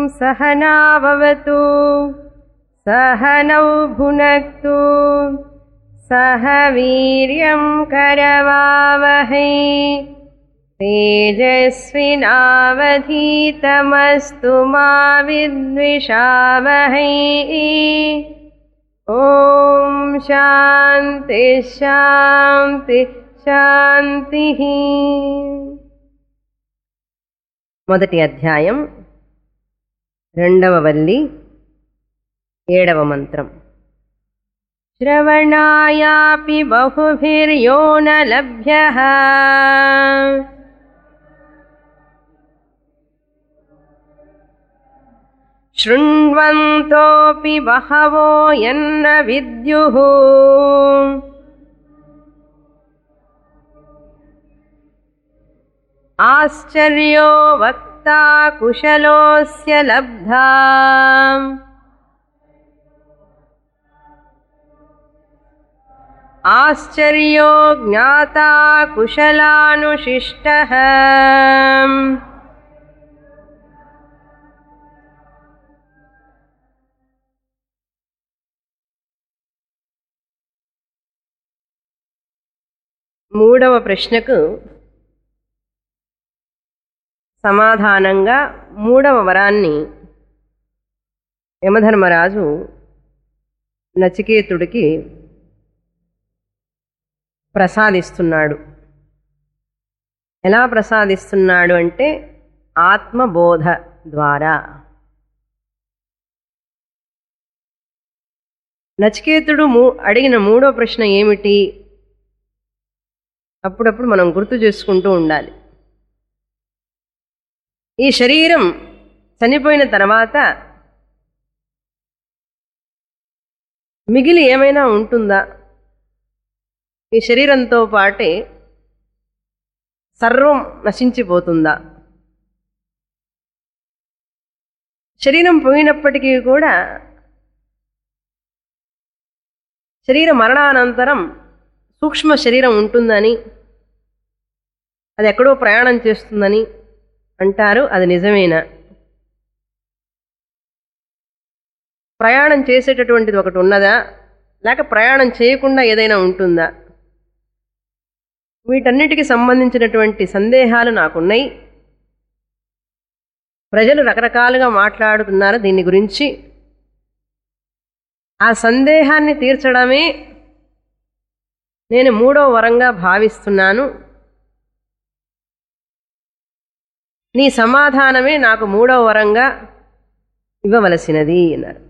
सहनाववतु सहनौ भुनक्तु सह वीर्यं करवावहै तेजस्विनावधीतमस्तु मा विद्विषावहै ॐ शान्ति शान्ति శాంతిః మొదటి అధ్యాయం రెండవ వల్లి ఏడవ మంత్రం శ్రవణాయాపి బహుభిర్యో న లభ్యః శృण्वन्तोऽपि बहवो यन्न विद्युः आश्चर्यो वक्ता कुशलोऽस्य लब्धा आश्चर्यो ज्ञाता कुशलानुशिष्टः మూడవ ప్రశ్నకు సమాధానంగా మూడవ వరాన్ని యమధర్మరాజు నచికేతుడికి ప్రసాదిస్తున్నాడు ఎలా ప్రసాదిస్తున్నాడు అంటే ఆత్మబోధ ద్వారా నచికేతుడు మూ అడిగిన మూడో ప్రశ్న ఏమిటి అప్పుడప్పుడు మనం గుర్తు చేసుకుంటూ ఉండాలి ఈ శరీరం చనిపోయిన తర్వాత మిగిలి ఏమైనా ఉంటుందా ఈ శరీరంతో పాటే సర్వం నశించిపోతుందా శరీరం పోయినప్పటికీ కూడా శరీర మరణానంతరం సూక్ష్మ శరీరం ఉంటుందని అది ఎక్కడో ప్రయాణం చేస్తుందని అంటారు అది నిజమేనా ప్రయాణం చేసేటటువంటిది ఒకటి ఉన్నదా లేక ప్రయాణం చేయకుండా ఏదైనా ఉంటుందా వీటన్నిటికి సంబంధించినటువంటి సందేహాలు నాకున్నాయి ప్రజలు రకరకాలుగా మాట్లాడుతున్నారు దీని గురించి ఆ సందేహాన్ని తీర్చడమే నేను మూడో వరంగా భావిస్తున్నాను నీ సమాధానమే నాకు మూడవ వరంగా ఇవ్వవలసినది అన్నారు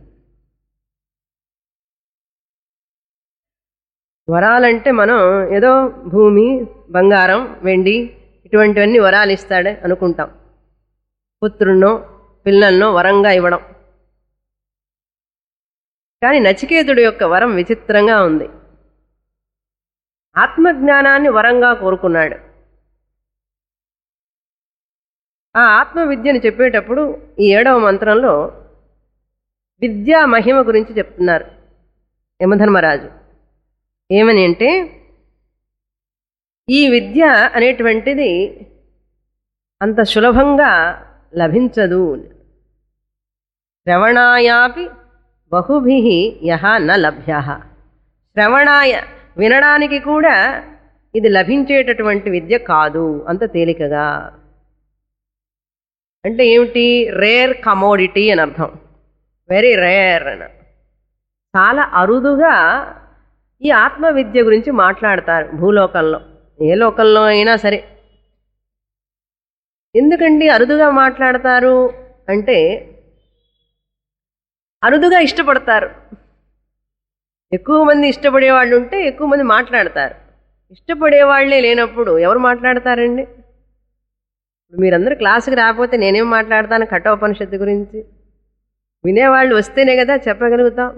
వరాలంటే మనం ఏదో భూమి బంగారం వెండి ఇటువంటివన్నీ వరాలు ఇస్తాడే అనుకుంటాం పుత్రున్నో పిల్లన్నో వరంగా ఇవ్వడం కానీ నచికేతుడి యొక్క వరం విచిత్రంగా ఉంది ఆత్మజ్ఞానాన్ని వరంగా కోరుకున్నాడు ఆ ఆత్మ విద్యను చెప్పేటప్పుడు ఈ ఏడవ మంత్రంలో విద్యా మహిమ గురించి చెప్తున్నారు యమధర్మరాజు ఏమని అంటే ఈ విద్య అనేటువంటిది అంత సులభంగా లభించదు శ్రవణాయాపి బహుభి యహ న లభ్య శ్రవణాయ వినడానికి కూడా ఇది లభించేటటువంటి విద్య కాదు అంత తేలికగా అంటే ఏమిటి రేర్ కమోడిటీ అని అర్థం వెరీ రేర్ అని చాలా అరుదుగా ఈ ఆత్మ విద్య గురించి మాట్లాడతారు భూలోకంలో ఏ లోకంలో అయినా సరే ఎందుకండి అరుదుగా మాట్లాడతారు అంటే అరుదుగా ఇష్టపడతారు ఎక్కువ మంది ఇష్టపడే వాళ్ళు ఉంటే ఎక్కువ మంది మాట్లాడతారు ఇష్టపడే వాళ్ళే లేనప్పుడు ఎవరు మాట్లాడతారండి ఇప్పుడు మీరందరూ క్లాసుకి రాకపోతే నేనేం మాట్లాడతాను కఠోపనిషత్తు గురించి వినేవాళ్ళు వస్తేనే కదా చెప్పగలుగుతాం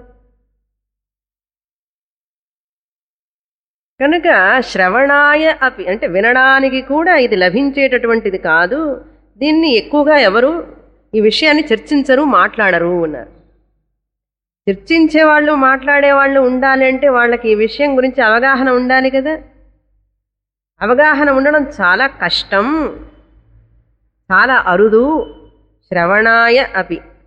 కనుక శ్రవణాయ అపి అంటే వినడానికి కూడా ఇది లభించేటటువంటిది కాదు దీన్ని ఎక్కువగా ఎవరు ఈ విషయాన్ని చర్చించరు మాట్లాడరు అన్నారు చర్చించేవాళ్ళు మాట్లాడేవాళ్ళు ఉండాలి అంటే వాళ్ళకి ఈ విషయం గురించి అవగాహన ఉండాలి కదా అవగాహన ఉండడం చాలా కష్టం చాలా అరుదు శ్రవణాయ అపి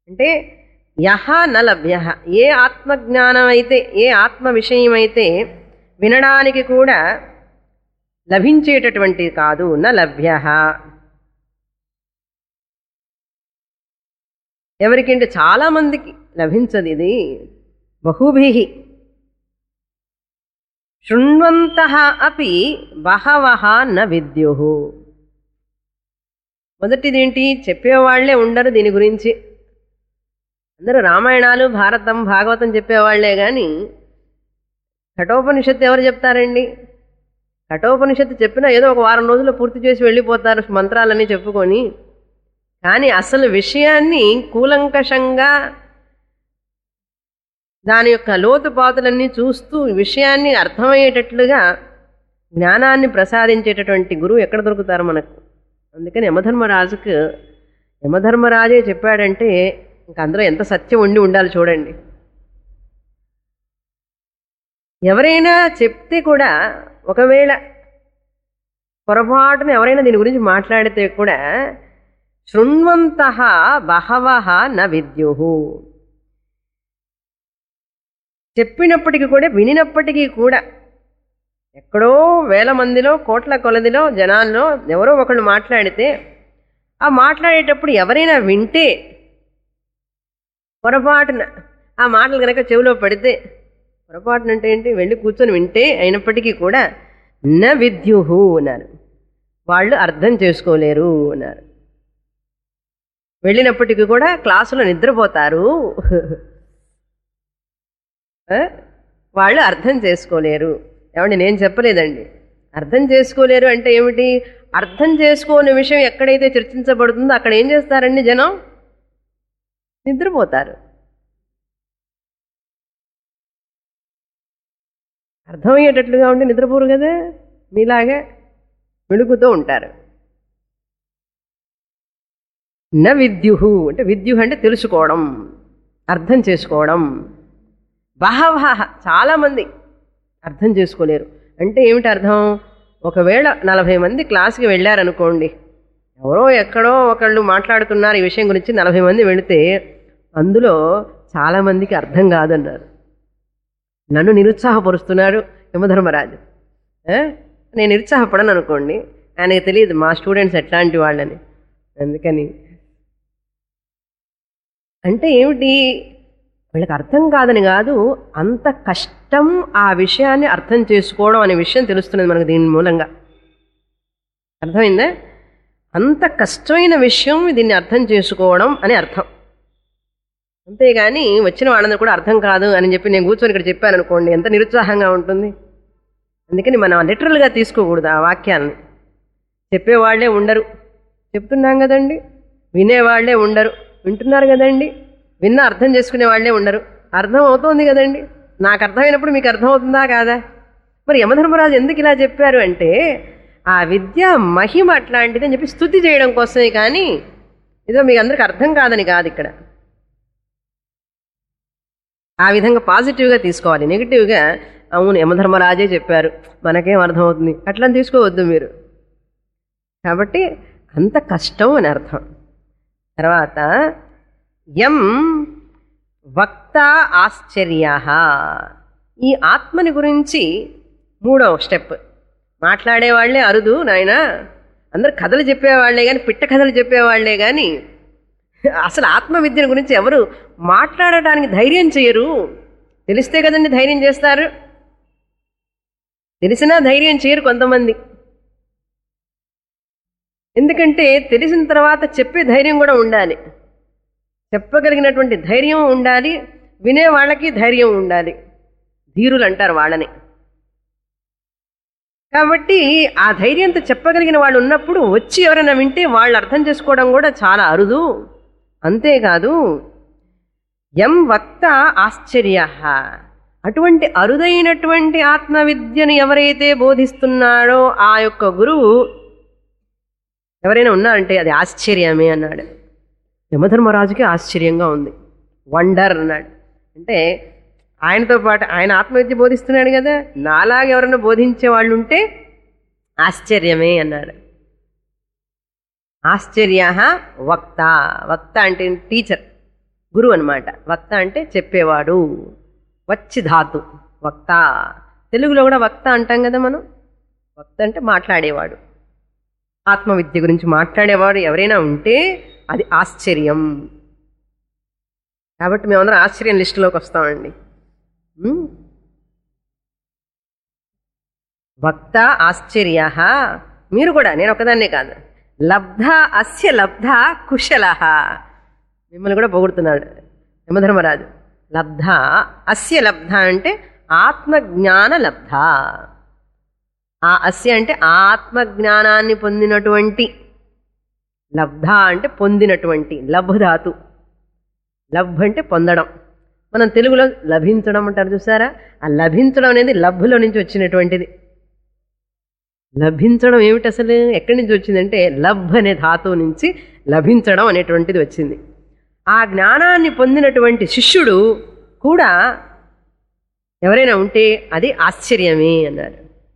అంటే యహ న లభ్య ఏ ఆత్మజ్ఞానం అయితే ఏ ఆత్మ విషయమైతే వినడానికి కూడా లభించేటటువంటి కాదు న లభ్య ఎవరికంటే చాలా మందికి లభించదు ఇది బహుభి శృణ్వంత అపి బహవహ న విద్యు మొదటిదేంటి చెప్పేవాళ్లే ఉండరు దీని గురించి అందరూ రామాయణాలు భారతం భాగవతం చెప్పేవాళ్లే కానీ కఠోపనిషత్తు ఎవరు చెప్తారండి కఠోపనిషత్తు చెప్పినా ఏదో ఒక వారం రోజుల్లో పూర్తి చేసి వెళ్ళిపోతారు మంత్రాలన్నీ చెప్పుకొని కానీ అసలు విషయాన్ని కూలంకషంగా దాని యొక్క లోతుపాతులన్నీ చూస్తూ విషయాన్ని అర్థమయ్యేటట్లుగా జ్ఞానాన్ని ప్రసాదించేటటువంటి గురువు ఎక్కడ దొరుకుతారు మనకు అందుకని యమధర్మరాజుకు యమధర్మరాజే చెప్పాడంటే ఇంక అందులో ఎంత సత్యం ఉండి ఉండాలి చూడండి ఎవరైనా చెప్తే కూడా ఒకవేళ పొరపాటున ఎవరైనా దీని గురించి మాట్లాడితే కూడా శృణ్వంత బహవ న విద్యు చెప్పినప్పటికీ కూడా వినినప్పటికీ కూడా ఎక్కడో వేల మందిలో కోట్ల కొలదిలో జనాల్లో ఎవరో ఒకళ్ళు మాట్లాడితే ఆ మాట్లాడేటప్పుడు ఎవరైనా వింటే పొరపాటున ఆ మాటలు కనుక చెవిలో పడితే పొరపాటున అంటే ఏంటి వెళ్ళి కూర్చొని వింటే అయినప్పటికీ కూడా న విద్యుహు అన్నారు వాళ్ళు అర్థం చేసుకోలేరు అన్నారు వెళ్ళినప్పటికీ కూడా క్లాసులో నిద్రపోతారు ఆ? వాళ్ళు అర్థం చేసుకోలేరు ఏమండి నేను చెప్పలేదండి అర్థం చేసుకోలేరు అంటే ఏమిటి అర్థం చేసుకోని విషయం ఎక్కడైతే చర్చించబడుతుందో అక్కడ ఏం చేస్తారండి జనం నిద్రపోతారు అర్థమయ్యేటట్లుగా ఉండి నిద్రపోరు కదా మీలాగా వెలుగుతూ ఉంటారు న విద్యుహు అంటే విద్యు అంటే తెలుసుకోవడం అర్థం చేసుకోవడం బహవహ చాలామంది అర్థం చేసుకోలేరు అంటే ఏమిటి అర్థం ఒకవేళ నలభై మంది క్లాస్కి వెళ్ళారనుకోండి ఎవరో ఎక్కడో ఒకళ్ళు మాట్లాడుతున్నారు ఈ విషయం గురించి నలభై మంది వెళితే అందులో చాలామందికి అర్థం కాదన్నారు నన్ను నిరుత్సాహపరుస్తున్నాడు యమధర్మరాజు ఆ? నేను నిరుత్సాహపడను అనుకోండి ఆయనకి తెలియదు మా స్టూడెంట్స్ ఎట్లాంటి వాళ్ళని అందుకని అంటే ఏమిటి వీళ్ళకి అర్థం కాదని కాదు అంత కష్టం ఆ విషయాన్ని అర్థం చేసుకోవడం అనే విషయం తెలుస్తున్నది మనకు దీని మూలంగా అర్థమైందా అంత కష్టమైన విషయం దీన్ని అర్థం చేసుకోవడం అని అర్థం అంతేగాని వచ్చిన వాళ్ళందరూ కూడా అర్థం కాదు అని చెప్పి నేను కూర్చొని ఇక్కడ చెప్పాను అనుకోండి ఎంత నిరుత్సాహంగా ఉంటుంది అందుకని మనం లిటరల్గా తీసుకోకూడదు ఆ వాక్యాలను చెప్పేవాళ్లే ఉండరు చెప్తున్నాం కదండి వినేవాళ్లే ఉండరు వింటున్నారు కదండి విన్న అర్థం చేసుకునే వాళ్ళే ఉండరు అర్థం అవుతోంది కదండి నాకు అర్థమైనప్పుడు మీకు అర్థం అవుతుందా కాదా మరి యమధర్మరాజు ఎందుకు ఇలా చెప్పారు అంటే ఆ విద్య మహిమ అట్లాంటిది అని చెప్పి స్థుతి చేయడం కోసమే కానీ ఏదో మీకు అందరికి అర్థం కాదని కాదు ఇక్కడ ఆ విధంగా పాజిటివ్గా తీసుకోవాలి నెగిటివ్గా అవును యమధర్మరాజే చెప్పారు మనకేం అర్థమవుతుంది అట్లా తీసుకోవద్దు మీరు కాబట్టి అంత కష్టం అని అర్థం తర్వాత యం వక్త ఆశ్చర్య ఈ ఆత్మని గురించి మూడవ స్టెప్ మాట్లాడేవాళ్లే అరుదు నాయన అందరు కథలు చెప్పేవాళ్లే కానీ పిట్ట కథలు చెప్పేవాళ్లే కానీ అసలు ఆత్మవిద్యను గురించి ఎవరు మాట్లాడటానికి ధైర్యం చేయరు తెలిస్తే కదండి ధైర్యం చేస్తారు తెలిసినా ధైర్యం చేయరు కొంతమంది ఎందుకంటే తెలిసిన తర్వాత చెప్పే ధైర్యం కూడా ఉండాలి చెప్పగలిగినటువంటి ధైర్యం ఉండాలి వినే వాళ్ళకి ధైర్యం ఉండాలి ధీరులు అంటారు వాళ్ళని కాబట్టి ఆ ధైర్యంతో చెప్పగలిగిన వాళ్ళు ఉన్నప్పుడు వచ్చి ఎవరైనా వింటే వాళ్ళు అర్థం చేసుకోవడం కూడా చాలా అరుదు అంతేకాదు ఎం వక్త ఆశ్చర్య అటువంటి అరుదైనటువంటి ఆత్మవిద్యను ఎవరైతే బోధిస్తున్నాడో ఆ యొక్క గురువు ఎవరైనా ఉన్నారంటే అది ఆశ్చర్యమే అన్నాడు యమధర్మరాజుకి ఆశ్చర్యంగా ఉంది వండర్ అన్నాడు అంటే ఆయనతో పాటు ఆయన ఆత్మవిద్య బోధిస్తున్నాడు కదా నాలాగా ఎవరైనా బోధించే వాళ్ళు ఉంటే ఆశ్చర్యమే అన్నాడు ఆశ్చర్య వక్త వక్త అంటే టీచర్ గురువు అనమాట వక్త అంటే చెప్పేవాడు వచ్చి ధాతు వక్త తెలుగులో కూడా వక్త అంటాం కదా మనం వక్త అంటే మాట్లాడేవాడు ఆత్మవిద్య గురించి మాట్లాడేవాడు ఎవరైనా ఉంటే అది ఆశ్చర్యం కాబట్టి మేమందరం ఆశ్చర్యం లిస్టులోకి వస్తామండి ఉమ్. వక్త ఆశ్చర్య మీరు కూడా నేను ఒకదాన్నే కాదు లబ్ధ అస్య లబ్ధ కుశల మిమ్మల్ని కూడా పొగుడుతున్నాడు యమధర్మరాజు లబ్ధ అస్య లబ్ధ అంటే ఆత్మజ్ఞాన లబ్ధ ఆ అస్య అంటే ఆత్మజ్ఞానాన్ని పొందినటువంటి లబ్ధ అంటే పొందినటువంటి లభ్ ధాతు లభ్ అంటే పొందడం మనం తెలుగులో లభించడం అంటారు చూసారా ఆ లభించడం అనేది లభ్లో నుంచి వచ్చినటువంటిది లభించడం ఏమిటి అసలు ఎక్కడి నుంచి వచ్చిందంటే లభ్ అనే ధాతువు నుంచి లభించడం అనేటువంటిది వచ్చింది ఆ జ్ఞానాన్ని పొందినటువంటి శిష్యుడు కూడా ఎవరైనా ఉంటే అది ఆశ్చర్యమే అన్నారు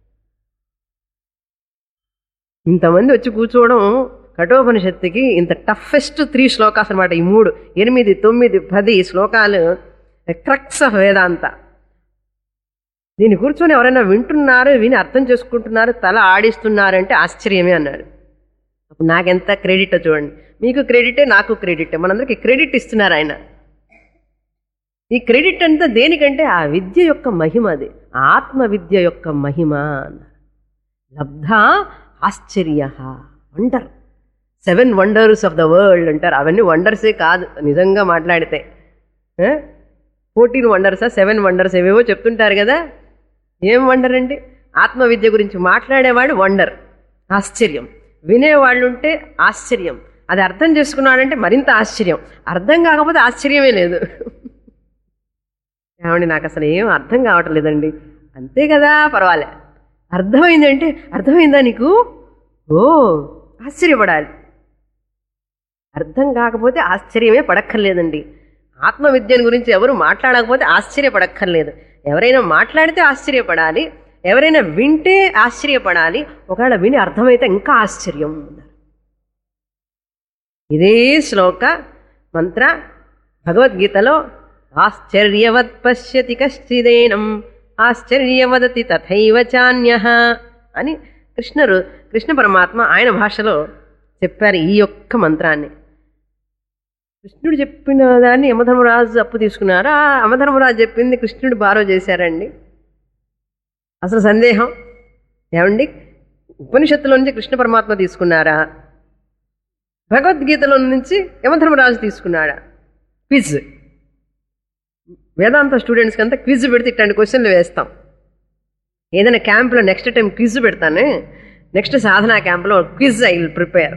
ఇంతమంది వచ్చి కూర్చోవడం కఠోపనిషత్తుకి ఇంత టఫెస్ట్ త్రీ శ్లోకాస్ అనమాట ఈ మూడు ఎనిమిది తొమ్మిది పది శ్లోకాలు క్రక్స్ ఆఫ్ వేదాంత దీన్ని కూర్చొని ఎవరైనా వింటున్నారు విని అర్థం చేసుకుంటున్నారు తల ఆడిస్తున్నారంటే ఆశ్చర్యమే అన్నాడు అప్పుడు నాకెంత క్రెడిట్ చూడండి మీకు క్రెడిటే నాకు క్రెడిటే మనందరికి క్రెడిట్ ఇస్తున్నారు ఆయన ఈ క్రెడిట్ అంతా దేనికంటే ఆ విద్య యొక్క మహిమ అది ఆత్మ విద్య యొక్క మహిమ అన్నారు లబ్ధ ఆశ్చర్య wonder seven wonders of the world అంటారు అవన్నీ వండర్సే కాదు నిజంగా మాట్లాడితే ఫోర్టీన్ వండర్సా సెవెన్ వండర్స్ ఏవేవో చెప్తుంటారు కదా ఏం వండర్ అండి ఆత్మ విద్య గురించి మాట్లాడేవాడు వండర్ ఆశ్చర్యం వినేవాళ్ళు ఉంటే ఆశ్చర్యం అది అర్థం చేసుకున్నాడంటే మరింత ఆశ్చర్యం అర్థం కాకపోతే ఆశ్చర్యమే లేదు ఏమండి నాకు అసలు ఏం అర్థం కావటం లేదండి అంతే కదా పర్వాలే అర్థమైంది అంటే అర్థమైందా నీకు ఓ ఆశ్చర్యపడాలి అర్థం కాకపోతే ఆశ్చర్యమే పడక్కర్లేదండి ఆత్మవిద్యను గురించి ఎవరు మాట్లాడకపోతే ఆశ్చర్యపడక్కర్లేదు ఎవరైనా మాట్లాడితే ఆశ్చర్యపడాలి ఎవరైనా వింటే ఆశ్చర్యపడాలి ఒకవేళ విని అర్థమైతే ఇంకా ఆశ్చర్యం ఇదే శ్లోక మంత్ర భగవద్గీతలో ఆశ్చర్యవత్ పశ్యతి కశ్చిదేనం ఆశ్చర్యవదతి తథైవ చాన్య అని కృష్ణరు కృష్ణ పరమాత్మ ఆయన భాషలో చెప్పారు ఈ యొక్క మంత్రాన్ని కృష్ణుడు చెప్పిన దాన్ని యమధర్మరాజు అప్పు తీసుకున్నారా యమధర్మరాజు చెప్పింది కృష్ణుడు బారో చేశారండి అసలు సందేహం ఏమండి ఉపనిషత్తులో నుంచి కృష్ణ పరమాత్మ తీసుకున్నారా భగవద్గీతలో నుంచి యమధర్మరాజు తీసుకున్నాడా క్విజ్ వేదాంత స్టూడెంట్స్కి అంతా క్విజ్ పెడితే ఇట్లాంటి క్వశ్చన్లు వేస్తాం ఏదైనా క్యాంప్లో నెక్స్ట్ టైం క్విజ్ పెడతాను నెక్స్ట్ సాధనా క్యాంప్లో క్విజ్ ఐ విల్ ప్రిపేర్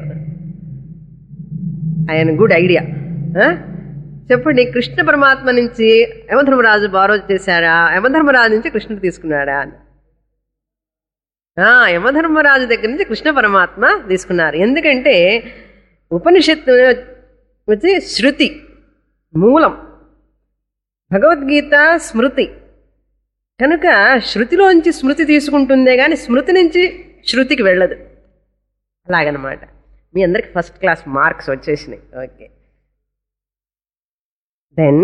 ఆయన గుడ్ ఐడియా చెప్పండి కృష్ణ పరమాత్మ నుంచి యమధర్మరాజు బారో చేశాడా యమధర్మరాజు నుంచి కృష్ణుడు తీసుకున్నాడా అని ఆ, యమధర్మరాజు దగ్గర నుంచి కృష్ణ పరమాత్మ తీసుకున్నారు ఎందుకంటే ఉపనిషత్తు వచ్చి శృతి మూలం భగవద్గీత స్మృతి కనుక శృతిలోంచి స్మృతి తీసుకుంటుందే కానీ స్మృతి నుంచి శృతికి వెళ్ళదు అలాగనమాట మీ అందరికి ఫస్ట్ క్లాస్ మార్క్స్ వచ్చేసినాయి ఓకే దెన్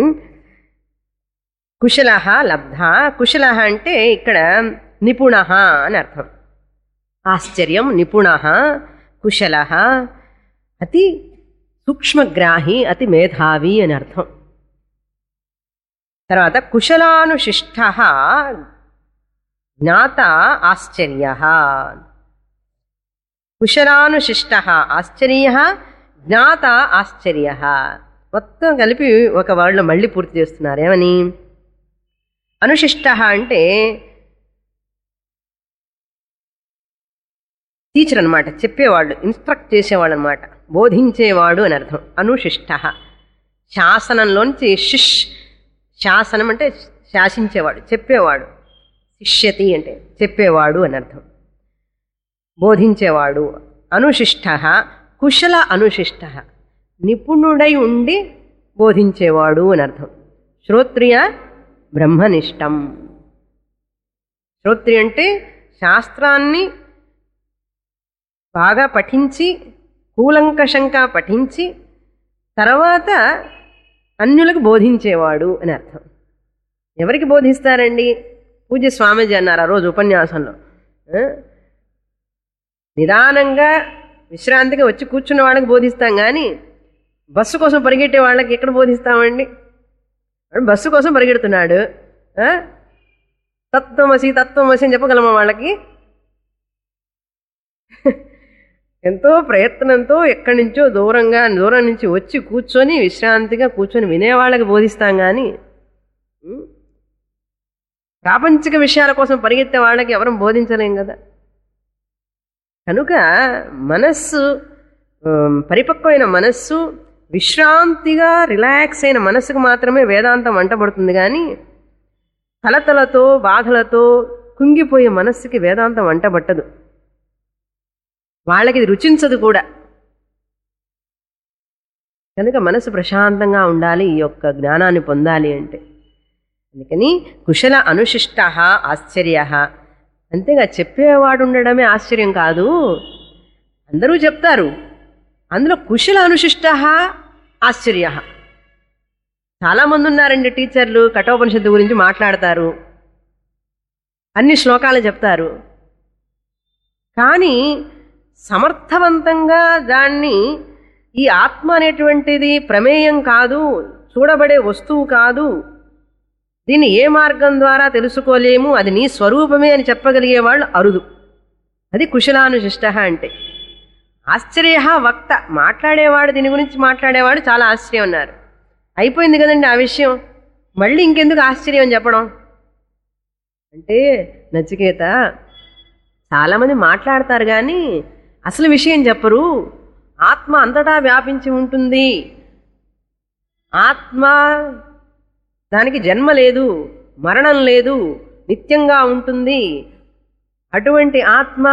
కుశల లబ్ధ కుశల అంటే ఇక్కడ నిపుణ అని అర్థం ఆశ్చర్యం నిపుణ కుశల అతి సూక్ష్మగ్రాహి అతి మేధావి అని అర్థం తర్వాత కుశలానుశిష్ట జ్ఞాత ఆశ్చర్య కుశలానుశిష్ట ఆశ్చర్య జ్ఞాత ఆశ్చర్య మొత్తం కలిపి ఒక వర్డ్లో మళ్ళీ పూర్తి చేస్తున్నారు ఏమని అనుశిష్ట అంటే టీచర్ అనమాట చెప్పేవాళ్ళు ఇన్స్ట్రక్ట్ చేసేవాళ్ళు అనమాట బోధించేవాడు అని అర్థం అనుశిష్ట శాసనంలోంచి శిష్ శాసనం అంటే శాసించేవాడు చెప్పేవాడు శిష్యతి అంటే చెప్పేవాడు అని అర్థం బోధించేవాడు అనుశిష్ట కుశల అనుశిష్ట నిపుణుడై ఉండి బోధించేవాడు అని అర్థం శ్రోత్రియ బ్రహ్మనిష్టం శ్రోత్రియ అంటే శాస్త్రాన్ని బాగా పఠించి కూలంకషంగా పఠించి తర్వాత అన్యులకు బోధించేవాడు అని అర్థం ఎవరికి బోధిస్తారండి పూజ్య స్వామీజీ అన్నారు ఆ రోజు ఉపన్యాసంలో ఆ? నిదానంగా విశ్రాంతిగా వచ్చి కూర్చున్న వాళ్ళకి బోధిస్తాం కానీ బస్సు కోసం పరిగెట్టే వాళ్ళకి ఎక్కడ బోధిస్తామండి వాడు బస్సు కోసం పరిగెడుతున్నాడు ఆ? తత్వమసి తత్వమసి అని చెప్పగలమా వాళ్ళకి ఎంతో ప్రయత్నంతో ఎక్కడి నుంచో దూరంగా దూరం నుంచి వచ్చి కూర్చొని విశ్రాంతిగా కూర్చొని వినేవాళ్ళకి బోధిస్తాం కానీ ఉం? ప్రాపంచిక విషయాల కోసం పరిగెత్తే వాళ్ళకి ఎవరం బోధించలేం కదా కనుక మనస్సు ఉం, పరిపక్వమైన మనస్సు విశ్రాంతిగా రిలాక్స్ అయిన మనస్సుకు మాత్రమే వేదాంతం వంటబడుతుంది కానీ కలతలతో బాధలతో కుంగిపోయే మనస్సుకి వేదాంతం వంటబట్టదు వాళ్ళకి ఇది రుచించదు కూడా కనుక మనసు ప్రశాంతంగా ఉండాలి ఈ యొక్క జ్ఞానాన్ని పొందాలి అంటే అందుకని కుశల అనుశిష్ట ఆశ్చర్య అంతేగా చెప్పేవాడు ఉండడమే ఆశ్చర్యం కాదు అందరూ చెప్తారు అందులో కుశల అనుశిష్ట ఆశ్చర్య చాలామంది ఉన్నారండి టీచర్లు కఠోపనిషత్తు గురించి మాట్లాడతారు అన్ని శ్లోకాలు చెప్తారు కానీ సమర్థవంతంగా దాన్ని ఈ ఆత్మ అనేటువంటిది ప్రమేయం కాదు చూడబడే వస్తువు కాదు దీన్ని ఏ మార్గం ద్వారా తెలుసుకోలేము అది నీ స్వరూపమే అని చెప్పగలిగే వాళ్ళు అరుదు అది కుశలానుశిష్ట అంటే ఆశ్చర్య వక్త మాట్లాడేవాడు దీని గురించి మాట్లాడేవాడు చాలా ఆశ్చర్యం అన్నారు అయిపోయింది కదండి ఆ విషయం మళ్ళీ ఇంకెందుకు ఆశ్చర్యం అని చెప్పడం అంటే నచికేత చాలామంది మాట్లాడతారు కానీ అసలు విషయం చెప్పరు ఆత్మ అంతటా వ్యాపించి ఉంటుంది ఆత్మ దానికి జన్మ లేదు మరణం లేదు నిత్యంగా ఉంటుంది అటువంటి ఆత్మ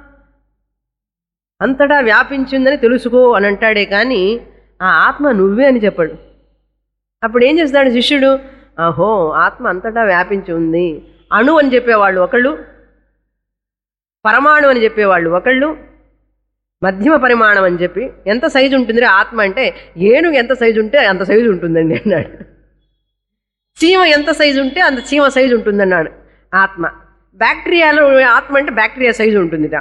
అంతటా వ్యాపించిందని తెలుసుకో అని అంటాడే కానీ ఆ ఆత్మ నువ్వే అని చెప్పడు అప్పుడు ఏం చేస్తాడు శిష్యుడు ఆహో ఆత్మ అంతటా వ్యాపించి ఉంది అణు అని చెప్పేవాళ్ళు ఒకళ్ళు పరమాణు అని చెప్పేవాళ్ళు ఒకళ్ళు మధ్యమ పరిమాణం అని చెప్పి ఎంత సైజు ఉంటుంది ఆత్మ అంటే ఏనుగు ఎంత సైజు ఉంటే అంత సైజు ఉంటుందండి అన్నాడు చీమ ఎంత సైజు ఉంటే అంత చీమ సైజు ఉంటుందన్నాడు ఆత్మ బ్యాక్టీరియాలో ఆత్మ అంటే బ్యాక్టీరియా సైజు ఉంటుందిట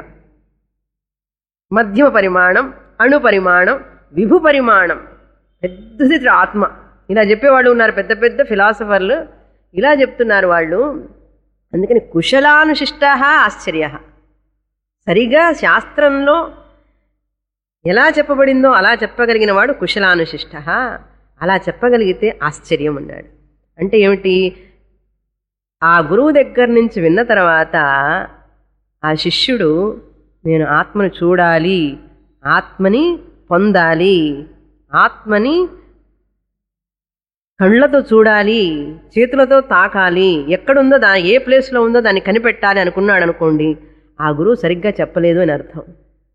మధ్యమ పరిమాణం అణు పరిమాణం విభు పరిమాణం పెద్దది ఆత్మ ఇలా చెప్పేవాళ్ళు ఉన్నారు పెద్ద పెద్ద ఫిలాసఫర్లు ఇలా చెప్తున్నారు వాళ్ళు అందుకని కుశలానుశిష్ట ఆశ్చర్య సరిగా శాస్త్రంలో ఎలా చెప్పబడిందో అలా చెప్పగలిగిన వాడు కుశలానుశిష్ట అలా చెప్పగలిగితే ఆశ్చర్యం అన్నాడు అంటే ఏమిటి ఆ గురువు దగ్గర నుంచి విన్న తర్వాత ఆ శిష్యుడు నేను ఆత్మను చూడాలి ఆత్మని పొందాలి ఆత్మని కళ్ళతో చూడాలి చేతులతో తాకాలి ఎక్కడుందో దా ఏ ప్లేస్లో ఉందో దాన్ని కనిపెట్టాలి అనుకున్నాడు అనుకోండి ఆ గురువు సరిగ్గా చెప్పలేదు అని అర్థం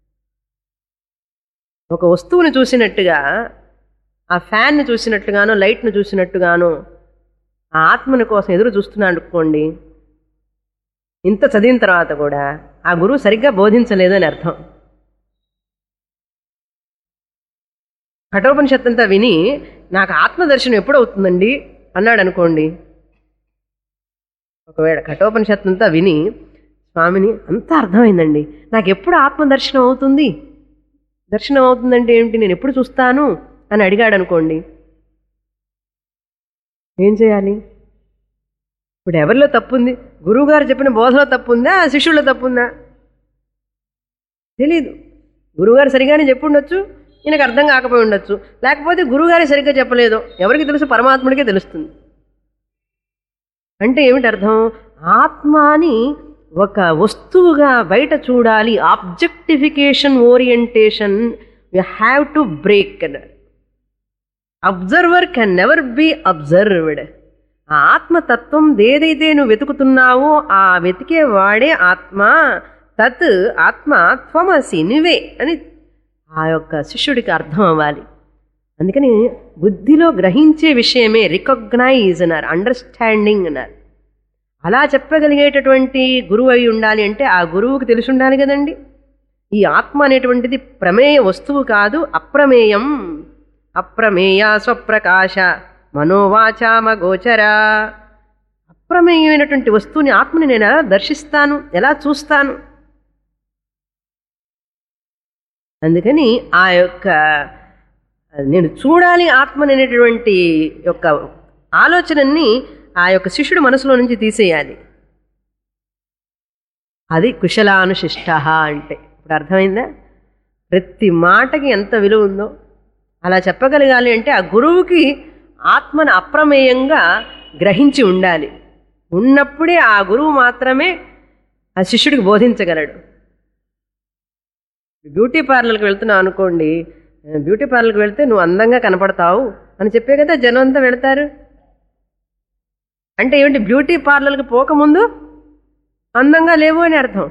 ఒక వస్తువుని చూసినట్టుగా ఆ ఫ్యాన్ని చూసినట్టుగానో లైట్ను చూసినట్టుగానో ఆ ఆత్మని కోసం ఎదురు చూస్తున్నాడు అనుకోండి ఇంత చదివిన తర్వాత కూడా ఆ గురువు సరిగ్గా బోధించలేదు అని అర్థం కఠోపనిషత్ అంతా విని నాకు ఆత్మదర్శనం ఎప్పుడు అవుతుందండి అన్నాడు అనుకోండి ఒకవేళ కఠోపనిషత్ అంతా విని స్వామిని అంతా అర్థమైందండి నాకు ఎప్పుడు ఆత్మదర్శనం అవుతుంది దర్శనం అవుతుందంటే ఏమిటి నేను ఎప్పుడు చూస్తాను అని అడిగాడు అనుకోండి ఏం చేయాలి ఇప్పుడు ఎవరిలో తప్పుంది గురువుగారు చెప్పిన బోధలో తప్పుందా శిష్యుల్లో తప్పుందా తెలీదు గురువుగారు సరిగానే చెప్పుండొచ్చు ఈయనకు అర్థం కాకపోయి ఉండొచ్చు లేకపోతే గురువుగారే సరిగ్గా చెప్పలేదు ఎవరికి తెలుసు పరమాత్ముడికే తెలుస్తుంది అంటే ఏమిటి అర్థం ఆత్మని ఒక వస్తువుగా బయట చూడాలి objectification orientation you have to break అన్నాడు observer can never be observed ఆ ఆత్మతత్వం ఏదైతే నువ్వు వెతుకుతున్నావో ఆ వెతికే వాడే ఆత్మ తత్ ఆత్మ త్వమసి నువ్వే అని ఆ యొక్క శిష్యుడికి అర్థం అవ్వాలి అందుకని బుద్ధిలో గ్రహించే విషయమే రికగ్నైజ్ అన్నారు అండర్స్టాండింగ్ అన్నారు అలా చెప్పగలిగేటటువంటి గురువు అయి ఉండాలి అంటే ఆ గురువుకి తెలిసి ఉండాలి కదండి ఈ ఆత్మ అనేటువంటిది ప్రమేయ వస్తువు కాదు అప్రమేయం అప్రమేయ స్వప్రకాశ మనోవాచామగోచర అప్రమేయమైనటువంటి వస్తువుని ఆత్మని నేను ఎలా దర్శిస్తాను ఎలా చూస్తాను అందుకని ఆ యొక్క నేను చూడాలి ఆత్మని అనేటువంటి యొక్క ఆలోచనని ఆ యొక్క శిష్యుడు మనసులో నుంచి తీసేయాలి అది కుశలానుశిష్ట అంటే ఇప్పుడు అర్థమైందా ప్రతి మాటకి ఎంత విలువ ఉందో అలా చెప్పగలగాలి అంటే ఆ గురువుకి ఆత్మను అప్రమేయంగా గ్రహించి ఉండాలి ఉన్నప్పుడే ఆ గురువు మాత్రమే ఆ శిష్యుడికి బోధించగలడు బ్యూటీ పార్లర్కి వెళ్తున్నావు అనుకోండి బ్యూటీ పార్లర్కి వెళ్తే నువ్వు అందంగా కనపడతావు అని చెప్పే కదా జనం అంతా వెళ్తారు అంటే ఏమిటి బ్యూటీ పార్లర్కి పోకముందు అందంగా లేవు అని అర్థం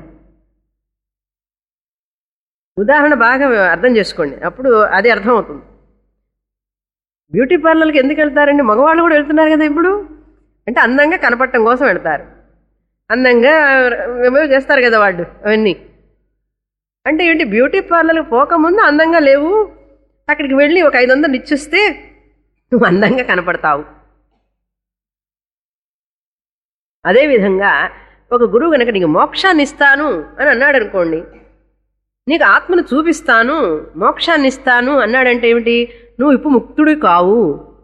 ఉదాహరణ బాగా అర్థం చేసుకోండి అప్పుడు అది అర్థం అవుతుంది బ్యూటీ పార్లర్కి ఎందుకు వెళ్తారండి మగవాళ్ళు కూడా వెళ్తున్నారు కదా ఇప్పుడు అంటే అందంగా కనపడటం కోసం వెళ్తారు అందంగా ఏమో చేస్తారు కదా వాళ్ళు అవన్నీ అంటే ఏంటి బ్యూటీ పార్లర్కి పోకముందు అందంగా లేవు అక్కడికి వెళ్ళి ఒక ఐదు వందలు ఇచ్చిస్తే నువ్వు అందంగా కనపడతావు అదేవిధంగా ఒక గురువు కనుక నీకు మోక్షాన్ని ఇస్తాను అని అన్నాడు అనుకోండి నీకు ఆత్మను చూపిస్తాను మోక్షాన్ని ఇస్తాను అన్నాడంటే ఏమిటి నువ్వు ఇప్పుడు ముక్తుడి కావు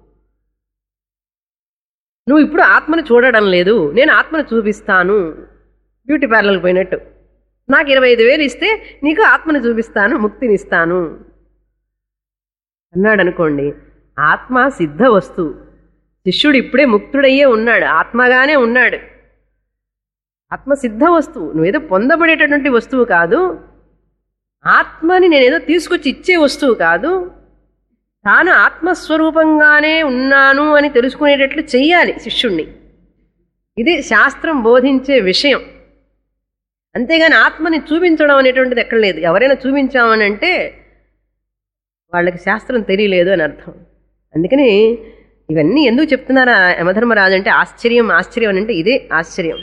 నువ్వు ఇప్పుడు ఆత్మను చూడడం లేదు నేను ఆత్మను చూపిస్తాను బ్యూటీ పార్లర్కి పోయినట్టు నాకు ఇరవై ఐదు వేలు ఇస్తే నీకు ఆత్మను చూపిస్తాను ముక్తిని ఇస్తాను అన్నాడు అనుకోండి ఆత్మ సిద్ధ వస్తువు శిష్యుడు ఇప్పుడే ముక్తుడయ్యే ఉన్నాడు ఆత్మగానే ఉన్నాడు ఆత్మ సిద్ధ వస్తువు నువ్వేదో పొందబడేటటువంటి వస్తువు కాదు ఆత్మని నేనేదో తీసుకొచ్చి ఇచ్చే వస్తువు కాదు తాను ఆత్మస్వరూపంగానే ఉన్నాను అని తెలుసుకునేటట్లు చెయ్యాలి శిష్యుణ్ణి ఇది శాస్త్రం బోధించే విషయం అంతేగాని ఆత్మని చూపించడం అనేటువంటిది ఎక్కడ లేదు ఎవరైనా చూపించామని అంటే వాళ్ళకి శాస్త్రం తెలియలేదు అని అర్థం అందుకని ఇవన్నీ ఎందుకు చెప్తున్నారా యమధర్మరాజు అంటే ఆశ్చర్యం ఆశ్చర్యం అని అంటే ఇదే ఆశ్చర్యం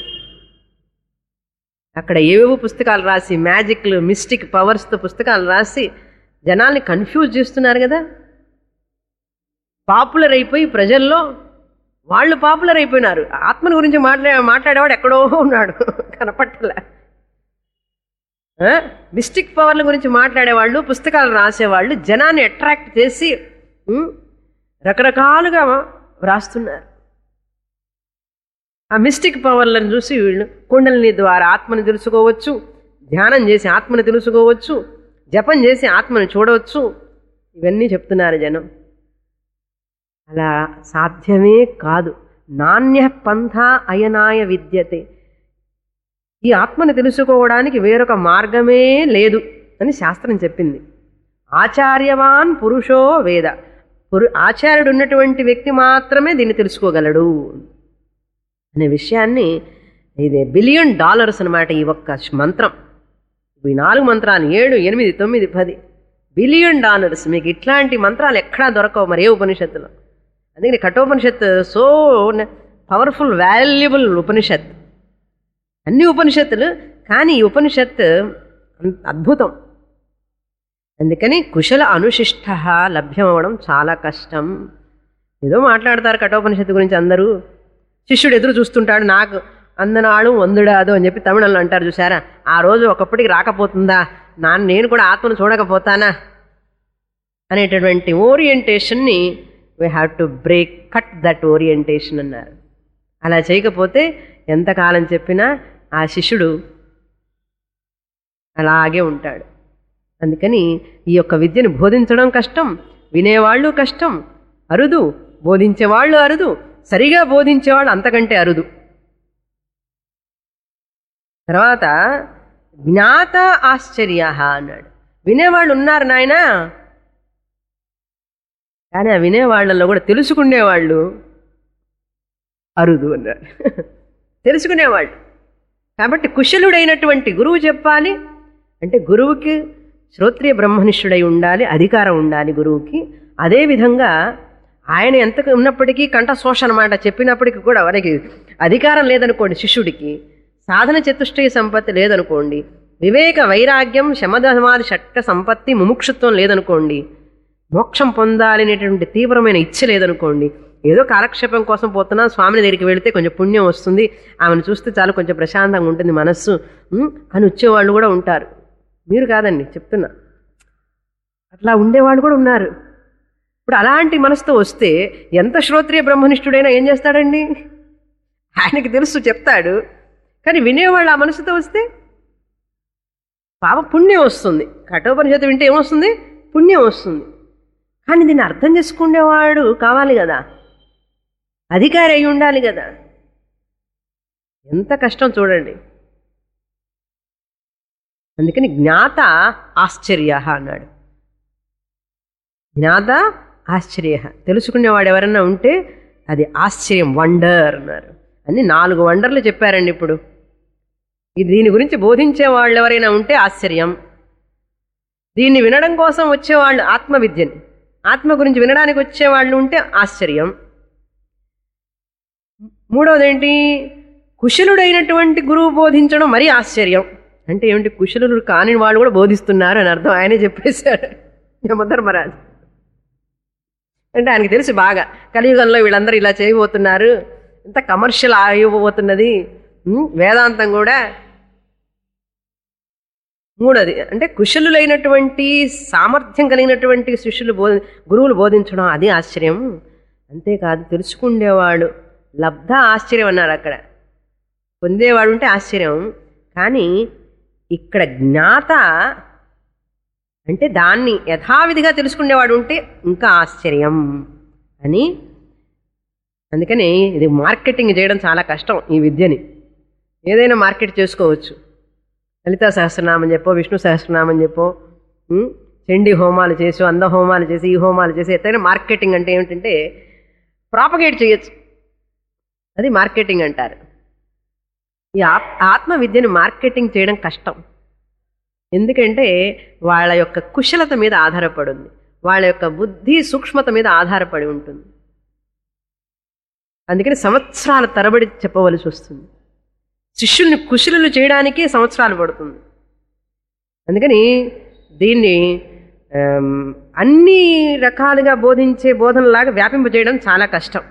అక్కడ ఏవేవో పుస్తకాలు రాసి మ్యాజిక్లు మిస్టిక్ పవర్స్తో పుస్తకాలు రాసి జనాల్ని కన్ఫ్యూజ్ చేస్తున్నారు కదా పాపులర్ అయిపోయి ప్రజల్లో వాళ్ళు పాపులర్ అయిపోయినారు ఆత్మని గురించి మాట్లా మాట్లాడేవాడు ఎక్కడో ఉన్నాడు కనపట్టలే మిస్టిక్ పవర్ల గురించి మాట్లాడేవాళ్ళు పుస్తకాలు రాసేవాళ్ళు జనాన్ని అట్రాక్ట్ చేసి ఉమ్, రకరకాలుగా వ్రాస్తున్నారు ఆ మిస్టిక్ పవర్లను చూసి వీళ్ళు కుండలిని ద్వారా ఆత్మని తెలుసుకోవచ్చు ధ్యానం చేసి ఆత్మని తెలుసుకోవచ్చు జపం చేసి ఆత్మని చూడవచ్చు ఇవన్నీ చెప్తున్నారు జనం అలా సాధ్యమే కాదు నాణ్య పంథ అయనాయ విద్యతే ఈ ఆత్మని తెలుసుకోవడానికి వేరొక మార్గమే లేదు అని శాస్త్రం చెప్పింది ఆచార్యవాన్ పురుషో వేద పురు ఆచార్యుడు ఉన్నటువంటి వ్యక్తి మాత్రమే దీన్ని తెలుసుకోగలడు అనే విషయాన్ని ఇది బిలియన్ డాలర్స్ అనమాట ఈ ఒక్క మంత్రం ఈ నాలుగు మంత్రాలు ఏడు ఎనిమిది తొమ్మిది పది బిలియన్ డాలర్స్ మీకు ఇట్లాంటి మంత్రాలు ఎక్కడా దొరకవు మరి ఏ ఉపనిషత్తులో అందుకని Kathopanishad so powerful valuable Upanishad అన్ని ఉపనిషత్తులు కానీ ఈ ఉపనిషత్ అన్- అద్భుతం అందుకని కుశల అనుశిష్ట లభ్యమవడం చాలా కష్టం ఏదో మాట్లాడతారు కఠోపనిషత్తు గురించి అందరూ శిష్యుడు ఎదురు చూస్తుంటాడు నాకు అందనాడు వందుడాదు అని చెప్పి తమిళంలో అంటారు చూసారా ఆ రోజు ఒకప్పటికి రాకపోతుందా నా నేను కూడా ఆత్మను చూడకపోతానా అనేటటువంటి ఓరియంటేషన్ని we have to break cut that orientation అన్నారు అలా చేయకపోతే ఎంతకాలం చెప్పినా ఆ శిష్యుడు అలాగే ఉంటాడు అందుకని ఈ యొక్క విద్యను బోధించడం కష్టం వినేవాళ్ళు కష్టం అరుదు బోధించేవాళ్ళు అరుదు సరిగా బోధించేవాళ్ళు అంతకంటే అరుదు తర్వాత జ్ఞాత ఆశ్చర్య అన్నాడు వినేవాళ్ళు ఉన్నారు నాయనా కానీ ఆ వినేవాళ్ళల్లో కూడా తెలుసుకునేవాళ్ళు అరుదు అన్నాడు తెలుసుకునేవాళ్ళు కాబట్టి కుశలుడైనటువంటి గురువు చెప్పాలి అంటే గురువుకి శ్రోత్రియ బ్రహ్మనిష్ఠుడై ఉండాలి అధికారం ఉండాలి గురువుకి అదేవిధంగా ఆయన ఎంత ఉన్నప్పటికీ కంఠశోష అనమాట చెప్పినప్పటికీ కూడా వారికి అధికారం లేదనుకోండి శిష్యుడికి సాధన చతుష్టయ సంపత్తి లేదనుకోండి వివేక వైరాగ్యం శమధమాది షట్క సంపత్తి ముముక్షుత్వం లేదనుకోండి మోక్షం పొందాలనేటువంటి తీవ్రమైన ఇచ్చ లేదనుకోండి ఏదో కాలక్షేపం కోసం పోతున్నా స్వామిని దగ్గరికి వెళితే కొంచెం పుణ్యం వస్తుంది ఆమెను చూస్తే చాలు కొంచెం ప్రశాంతంగా ఉంటుంది మనస్సు ఉమ్, అని వచ్చేవాళ్ళు కూడా ఉంటారు మీరు కాదండి చెప్తున్నా అట్లా ఉండేవాళ్ళు కూడా ఉన్నారు ఇప్పుడు అలాంటి మనసుతో వస్తే ఎంత శ్రోత్రియ బ్రహ్మనిష్ఠుడైనా ఏం చేస్తాడండి ఆయనకి తెలుసు చెప్తాడు కానీ వినేవాళ్ళు ఆ మనసుతో వస్తే పాప పుణ్యం వస్తుంది కఠోపనిషత్తు వింటే ఏమొస్తుంది పుణ్యం వస్తుంది కానీ దీన్ని అర్థం చేసుకునేవాడు కావాలి కదా అధికారి అయి ఉండాలి కదా ఎంత కష్టం చూడండి అందుకని జ్ఞాత ఆశ్చర్య అన్నాడు జ్ఞాత ఆశ్చర్య తెలుసుకునేవాడు ఎవరన్నా ఉంటే అది ఆశ్చర్యం వండర్ అన్నారు అన్ని నాలుగు వండర్లు చెప్పారండి ఇప్పుడు ఈ దీని గురించి బోధించే వాళ్ళు ఎవరైనా ఉంటే ఆశ్చర్యం దీన్ని వినడం కోసం వచ్చేవాళ్ళు ఆత్మ విద్యని ఆత్మ గురించి వినడానికి వచ్చేవాళ్ళు ఉంటే ఆశ్చర్యం మూడవది ఏంటి కుశలుడైనటువంటి గురువు బోధించడం మరీ ఆశ్చర్యం అంటే ఏమిటి కుశలుడు కాని వాళ్ళు కూడా బోధిస్తున్నారు అని అర్థం ఆయనే చెప్పేశాడు యమధర్మరాజు అంటే ఆయనకి తెలుసు బాగా కలియుగంలో వీళ్ళందరూ ఇలా చేయబోతున్నారు ఇంత కమర్షియల్ అయిపోతున్నది ఉమ్, వేదాంతం కూడా మూడోది అంటే కుశలులైనటువంటి సామర్థ్యం కలిగినటువంటి శిష్యులు బోధ గురువులు బోధించడం అది ఆశ్చర్యం అంతేకాదు తెలుసుకుండేవాడు లబ్ధ ఆశ్చర్యం అన్నారు అక్కడ పొందేవాడు ఉంటే ఆశ్చర్యం కానీ ఇక్కడ జ్ఞాత అంటే దాన్ని యథావిధిగా తెలుసుకునేవాడు ఉంటే ఇంకా ఆశ్చర్యం అని అందుకని ఇది మార్కెటింగ్ చేయడం చాలా కష్టం ఈ విద్యని ఏదైనా మార్కెట్ చేసుకోవచ్చు లలితా సహస్రనామం చెప్పో విష్ణు సహస్రనామం చెప్పో ఉం? చండీ హోమాలు చేసి అంద హోమాలు చేసి ఈ హోమాలు చేసి ఎత్తైనా మార్కెటింగ్ అంటే ఏమిటంటే ప్రాపగేట్ చేయొచ్చు అది మార్కెటింగ్ అంటారు ఈ ఆప్- ఆత్మ విద్యను మార్కెటింగ్ చేయడం కష్టం ఎందుకంటే వాళ్ళ యొక్క కుశలత మీద ఆధారపడి ఉంది వాళ్ళ యొక్క బుద్ధి సూక్ష్మత మీద ఆధారపడి ఉంటుంది అందుకని సంవత్సరాల తరబడి చెప్పవలసి వస్తుంది శిష్యుల్ని కుశలులు చేయడానికి సంవత్సరాలు పడుతుంది అందుకని దీన్ని ఆమ్, అన్ని రకాలుగా బోధించే బోధనలాగా వ్యాపింపజేయడం చాలా కష్టం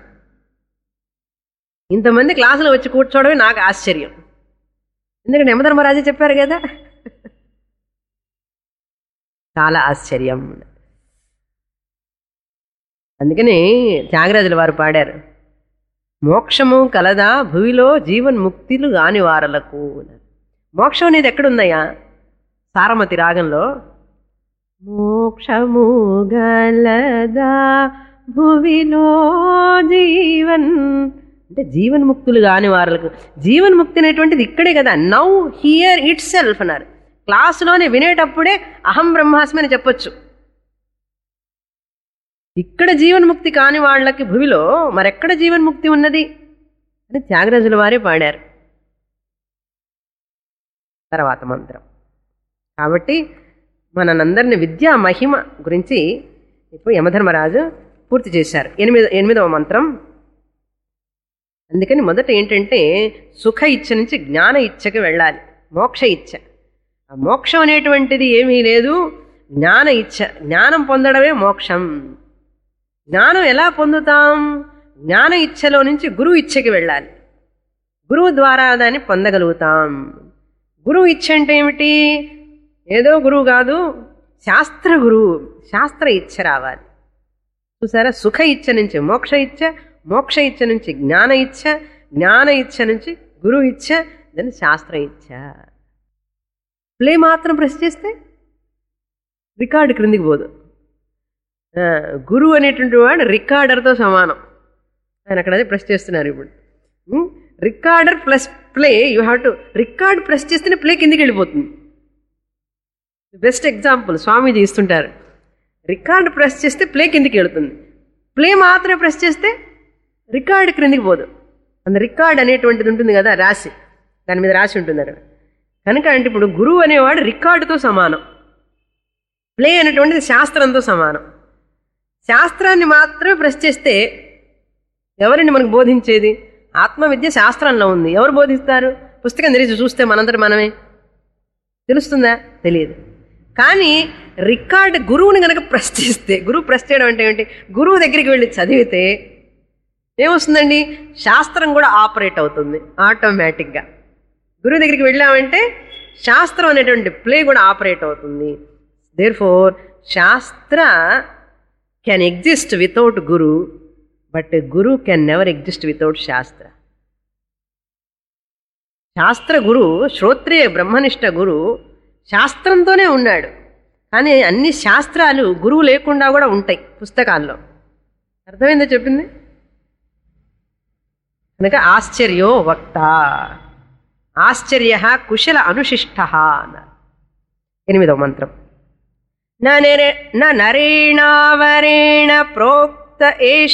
ఇంతమంది క్లాసులు వచ్చి కూర్చోవడమే నాకు ఆశ్చర్యం ఎందుకంటే యమధర్మరాజు చెప్పారు కదా చాలా ఆశ్చర్యం అందుకని త్యాగరాజుల వారు పాడారు మోక్షము కలదా భూమిలో జీవన్ముక్తిలు కాని వారలకు మోక్షం అనేది ఎక్కడుందయ్యా సారమతి రాగంలో మోక్షము గలదా భువిలో జీవన్ అంటే జీవన్ముక్తులు కాని వారలకు జీవన్ముక్తి అనేటువంటిది ఇక్కడే కదా నౌ హియర్ ఇట్ సెల్ఫ్ అన్నారు క్లాసులోనే వినేటప్పుడే అహం బ్రహ్మాస్మి అని చెప్పొచ్చు ఇక్కడ జీవన్ముక్తి కాని వాళ్ళకి భూమిలో మరెక్కడ జీవన్ముక్తి ఉన్నది అని త్యాగరాజుల వారే పాడారు తర్వాత మంత్రం కాబట్టి మనందరిని విద్యా మహిమ గురించి ఇప్పుడు యమధర్మరాజు పూర్తి చేశారు ఎనిమిది ఎనిమిదవ మంత్రం అందుకని మొదట ఏంటంటే సుఖ ఇచ్చ నుంచి జ్ఞాన ఇచ్చకి వెళ్ళాలి మోక్ష ఇచ్చ ఆ మోక్షం అనేటువంటిది ఏమీ లేదు జ్ఞాన ఇచ్చ జ్ఞానం పొందడమే మోక్షం జ్ఞానం ఎలా పొందుతాం జ్ఞాన ఇచ్చలో నుంచి గురువు ఇచ్చకి వెళ్ళాలి గురువు ద్వారా దాన్ని పొందగలుగుతాం గురువు ఇచ్చ అంటే ఏమిటి ఏదో గురువు కాదు శాస్త్ర గురువు శాస్త్ర ఇచ్చ రావాలి చూసారా సుఖ ఇచ్చ నుంచి మోక్ష ఇచ్చ మోక్ష ఇచ్చ నుంచి జ్ఞాన ఇచ్చ జ్ఞాన ఇచ్చ నుంచి గురువు ఇచ్చ దాన్ని శాస్త్ర ఇచ్చ ప్లే మాత్రం ప్రెస్ చేస్తే రికార్డు క్రిందికి పోదు ఆ, గురువు అనేటువంటి వాడు రికార్డర్తో సమానం ఆయన అక్కడ అదే ప్రెస్ చేస్తున్నారు ఇప్పుడు ఉం? Recorder plus play you have to record press చేస్తేనే ప్లే కిందికి వెళ్ళిపోతుంది బెస్ట్ ఎగ్జాంపుల్ స్వామీజీ ఇస్తుంటారు రికార్డ్ ప్రెస్ చేస్తే ప్లే కిందికి వెళుతుంది ప్లే మాత్రమే ప్రెస్ చేస్తే రికార్డ్ క్రిందికి పోదు అంత రికార్డ్ అనేటువంటిది ఉంటుంది కదా రాసి దాని మీద రాసి ఉంటుంది అక్కడ కనుక అంటే ఇప్పుడు గురువు అనేవాడు రికార్డుతో సమానం ప్లే అనేటువంటిది శాస్త్రంతో సమానం శాస్త్రాన్ని మాత్రమే ప్రెస్ చేస్తే ఎవరిని మనకు బోధించేది ఆత్మవిద్య శాస్త్రంలో ఉంది ఎవరు బోధిస్తారు పుస్తకం తెరిచి చూస్తే మనందరం మనమే తెలుస్తుందా తెలియదు కానీ రికార్డ్ గురువుని గనక ప్రెస్ చేస్తే గురువు ప్రెస్ చేయడం అంటే ఏంటి గురువు దగ్గరికి వెళ్ళి చదివితే ఏమొస్తుందండి శాస్త్రం కూడా ఆపరేట్ అవుతుంది ఆటోమేటిక్గా గురువు దగ్గరికి వెళ్ళామంటే శాస్త్రం అనేటువంటి ప్లే కూడా ఆపరేట్ అవుతుంది therefore shastra can exist without guru but guru can never exist without shastra shastra గురు శ్రోత్రియ బ్రహ్మనిష్ట గురు శాస్త్రంతోనే ఉన్నాడు కానీ అన్ని శాస్త్రాలు గురువు లేకుండా కూడా ఉంటాయి పుస్తకాల్లో అర్థమైందో చెప్పింది కనుక ఆశ్చర్యో వక్త ఆశ్చర్య కుశల అనుశిష్ట అన్నారు ఎనిమిదవ మంత్రం న నిరే- న నరేణావరేణ ప్రోక్త ఏష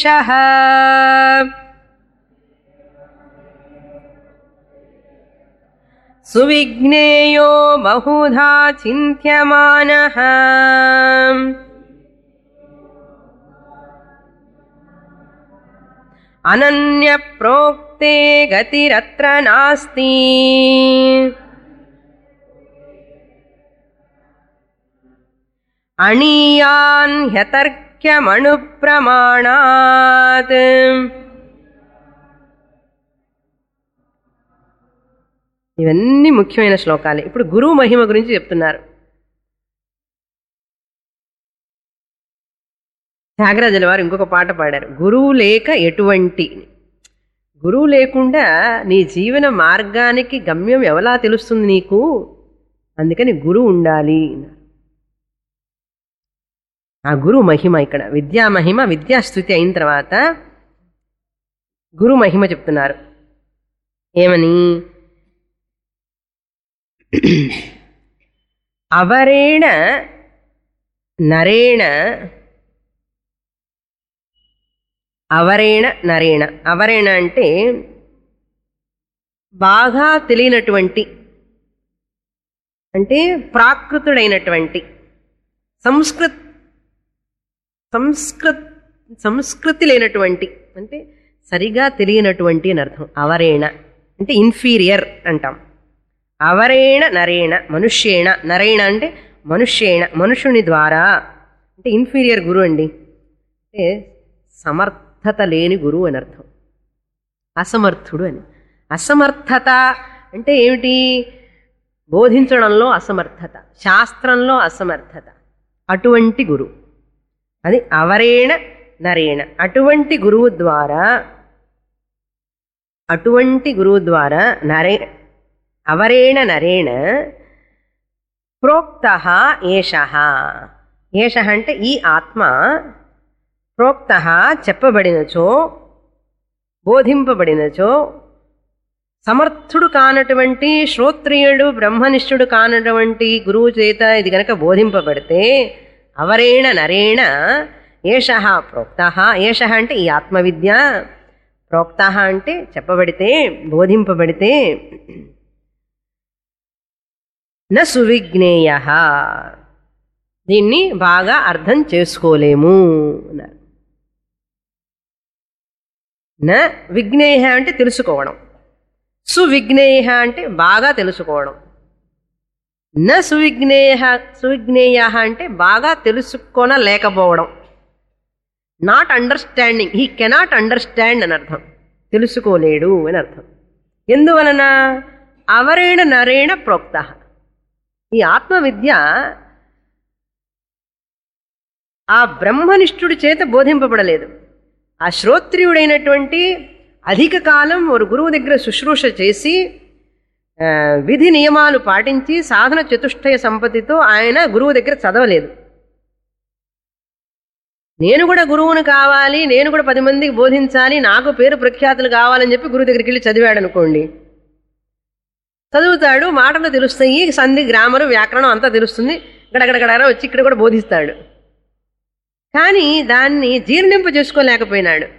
సువిఘ్నేయో బహుధా చింత్యమాన అనన్య ప్రోక్తే గతిరత్ర నాస్తి అణీయాన్ హ్యతర్క్యమణు ప్రమాణాత్ ఇవన్నీ ముఖ్యమైన శ్లోకాలే ఇప్పుడు గురువు మహిమ గురించి చెప్తున్నారు త్యాగరాజుల వారు ఇంకొక పాట పాడారు గురువు లేక ఎటువంటి గురువు లేకుండా నీ జీవన మార్గానికి గమ్యం ఎవలా తెలుస్తుంది నీకు అందుకని గురువు ఉండాలి అన్నారు. ఆ గురు మహిమ ఇక్కడ విద్యా మహిమ విద్యాస్థుతి అయిన తర్వాత గురు మహిమ చెప్తున్నారు ఏమని అవరేణ నరేణ అవరేణ నరేణ అవరేణ అంటే బాగా తెలియనటువంటి అంటే ప్రాకృతుడైనటువంటి సంస్కృత్ సంస్కృత్ సంస్కృతి లేనటువంటి అంటే సరిగా తెలియనటువంటి అని అర్థం అవరేణ అంటే ఇన్ఫీరియర్ అంటాం అవరేణ నరేణ మనుష్యేణ నరేణ అంటే మనుష్యేణ మనుషుని ద్వారా అంటే ఇన్ఫీరియర్ గురువు అండి అంటే సమర్థత లేని గురువు అని అర్థం అసమర్థుడు అని అసమర్థత అంటే ఏమిటి బోధించడంలో అసమర్థత శాస్త్రంలో అసమర్థత అటువంటి గురువు అది అవరేణ నరేణ అటువంటి గురువు ద్వారా అటువంటి గురువు ద్వారా నరే అవరేణ నరేణ ప్రోక్త ఏష ఏష అంటే ఈ ఆత్మ ప్రోక్త చెప్పబడినచో బోధింపబడినచో సమర్థుడు కానటువంటి శ్రోత్రియుడు బ్రహ్మనిష్ఠుడు కానటువంటి గురువు చేత ఇది గనక బోధింపబడితే అవరేణ నరేణ ఏష ప్రోక్త ఏష అంటే ఈ ఆత్మవిద్య ప్రోక్త అంటే చెప్పబడితే బోధింపబడితే న సువిజ్ఞేయ దీన్ని బాగా అర్థం చేసుకోలేము అన్నారు న విజ్ఞేయ అంటే తెలుసుకోవడం సువిజ్ఞేయ అంటే బాగా తెలుసుకోవడం న సువిజ్ఞేయ సువిజ్ఞేయ అంటే బాగా తెలుసుకొనలేకపోవడం not understanding he cannot understand అని అర్థం తెలుసుకోలేడు అని అర్థం ఎందువలన అవరేణ నరేణ ప్రోక్త ఈ ఆత్మవిద్య ఆ బ్రహ్మనిష్ఠుడి చేత బోధింపబడలేదు ఆ శ్రోత్రియుడైనటువంటి అధిక కాలం ఒక గురువు దగ్గర శుశ్రూష చేసి ఆ, విధి నియమాలు పాటించి సాధన చతుష్టయ సంపత్తితో ఆయన గురువు దగ్గర చదవలేదు నేను కూడా గురువును కావాలి నేను కూడా పది మందికి బోధించాలి నాకు పేరు ప్రఖ్యాతులు కావాలని చెప్పి గురువు దగ్గరికి వెళ్ళి చదివాడు అనుకోండి చదువుతాడు మాటలు తెలుస్తాయి సంధి గ్రామరు వ్యాకరణం అంతా తెలుస్తుంది గడగడగడ వచ్చి ఇక్కడ కూడా బోధిస్తాడు కానీ దాన్ని జీర్ణింప చేసుకోలేకపోయినాడు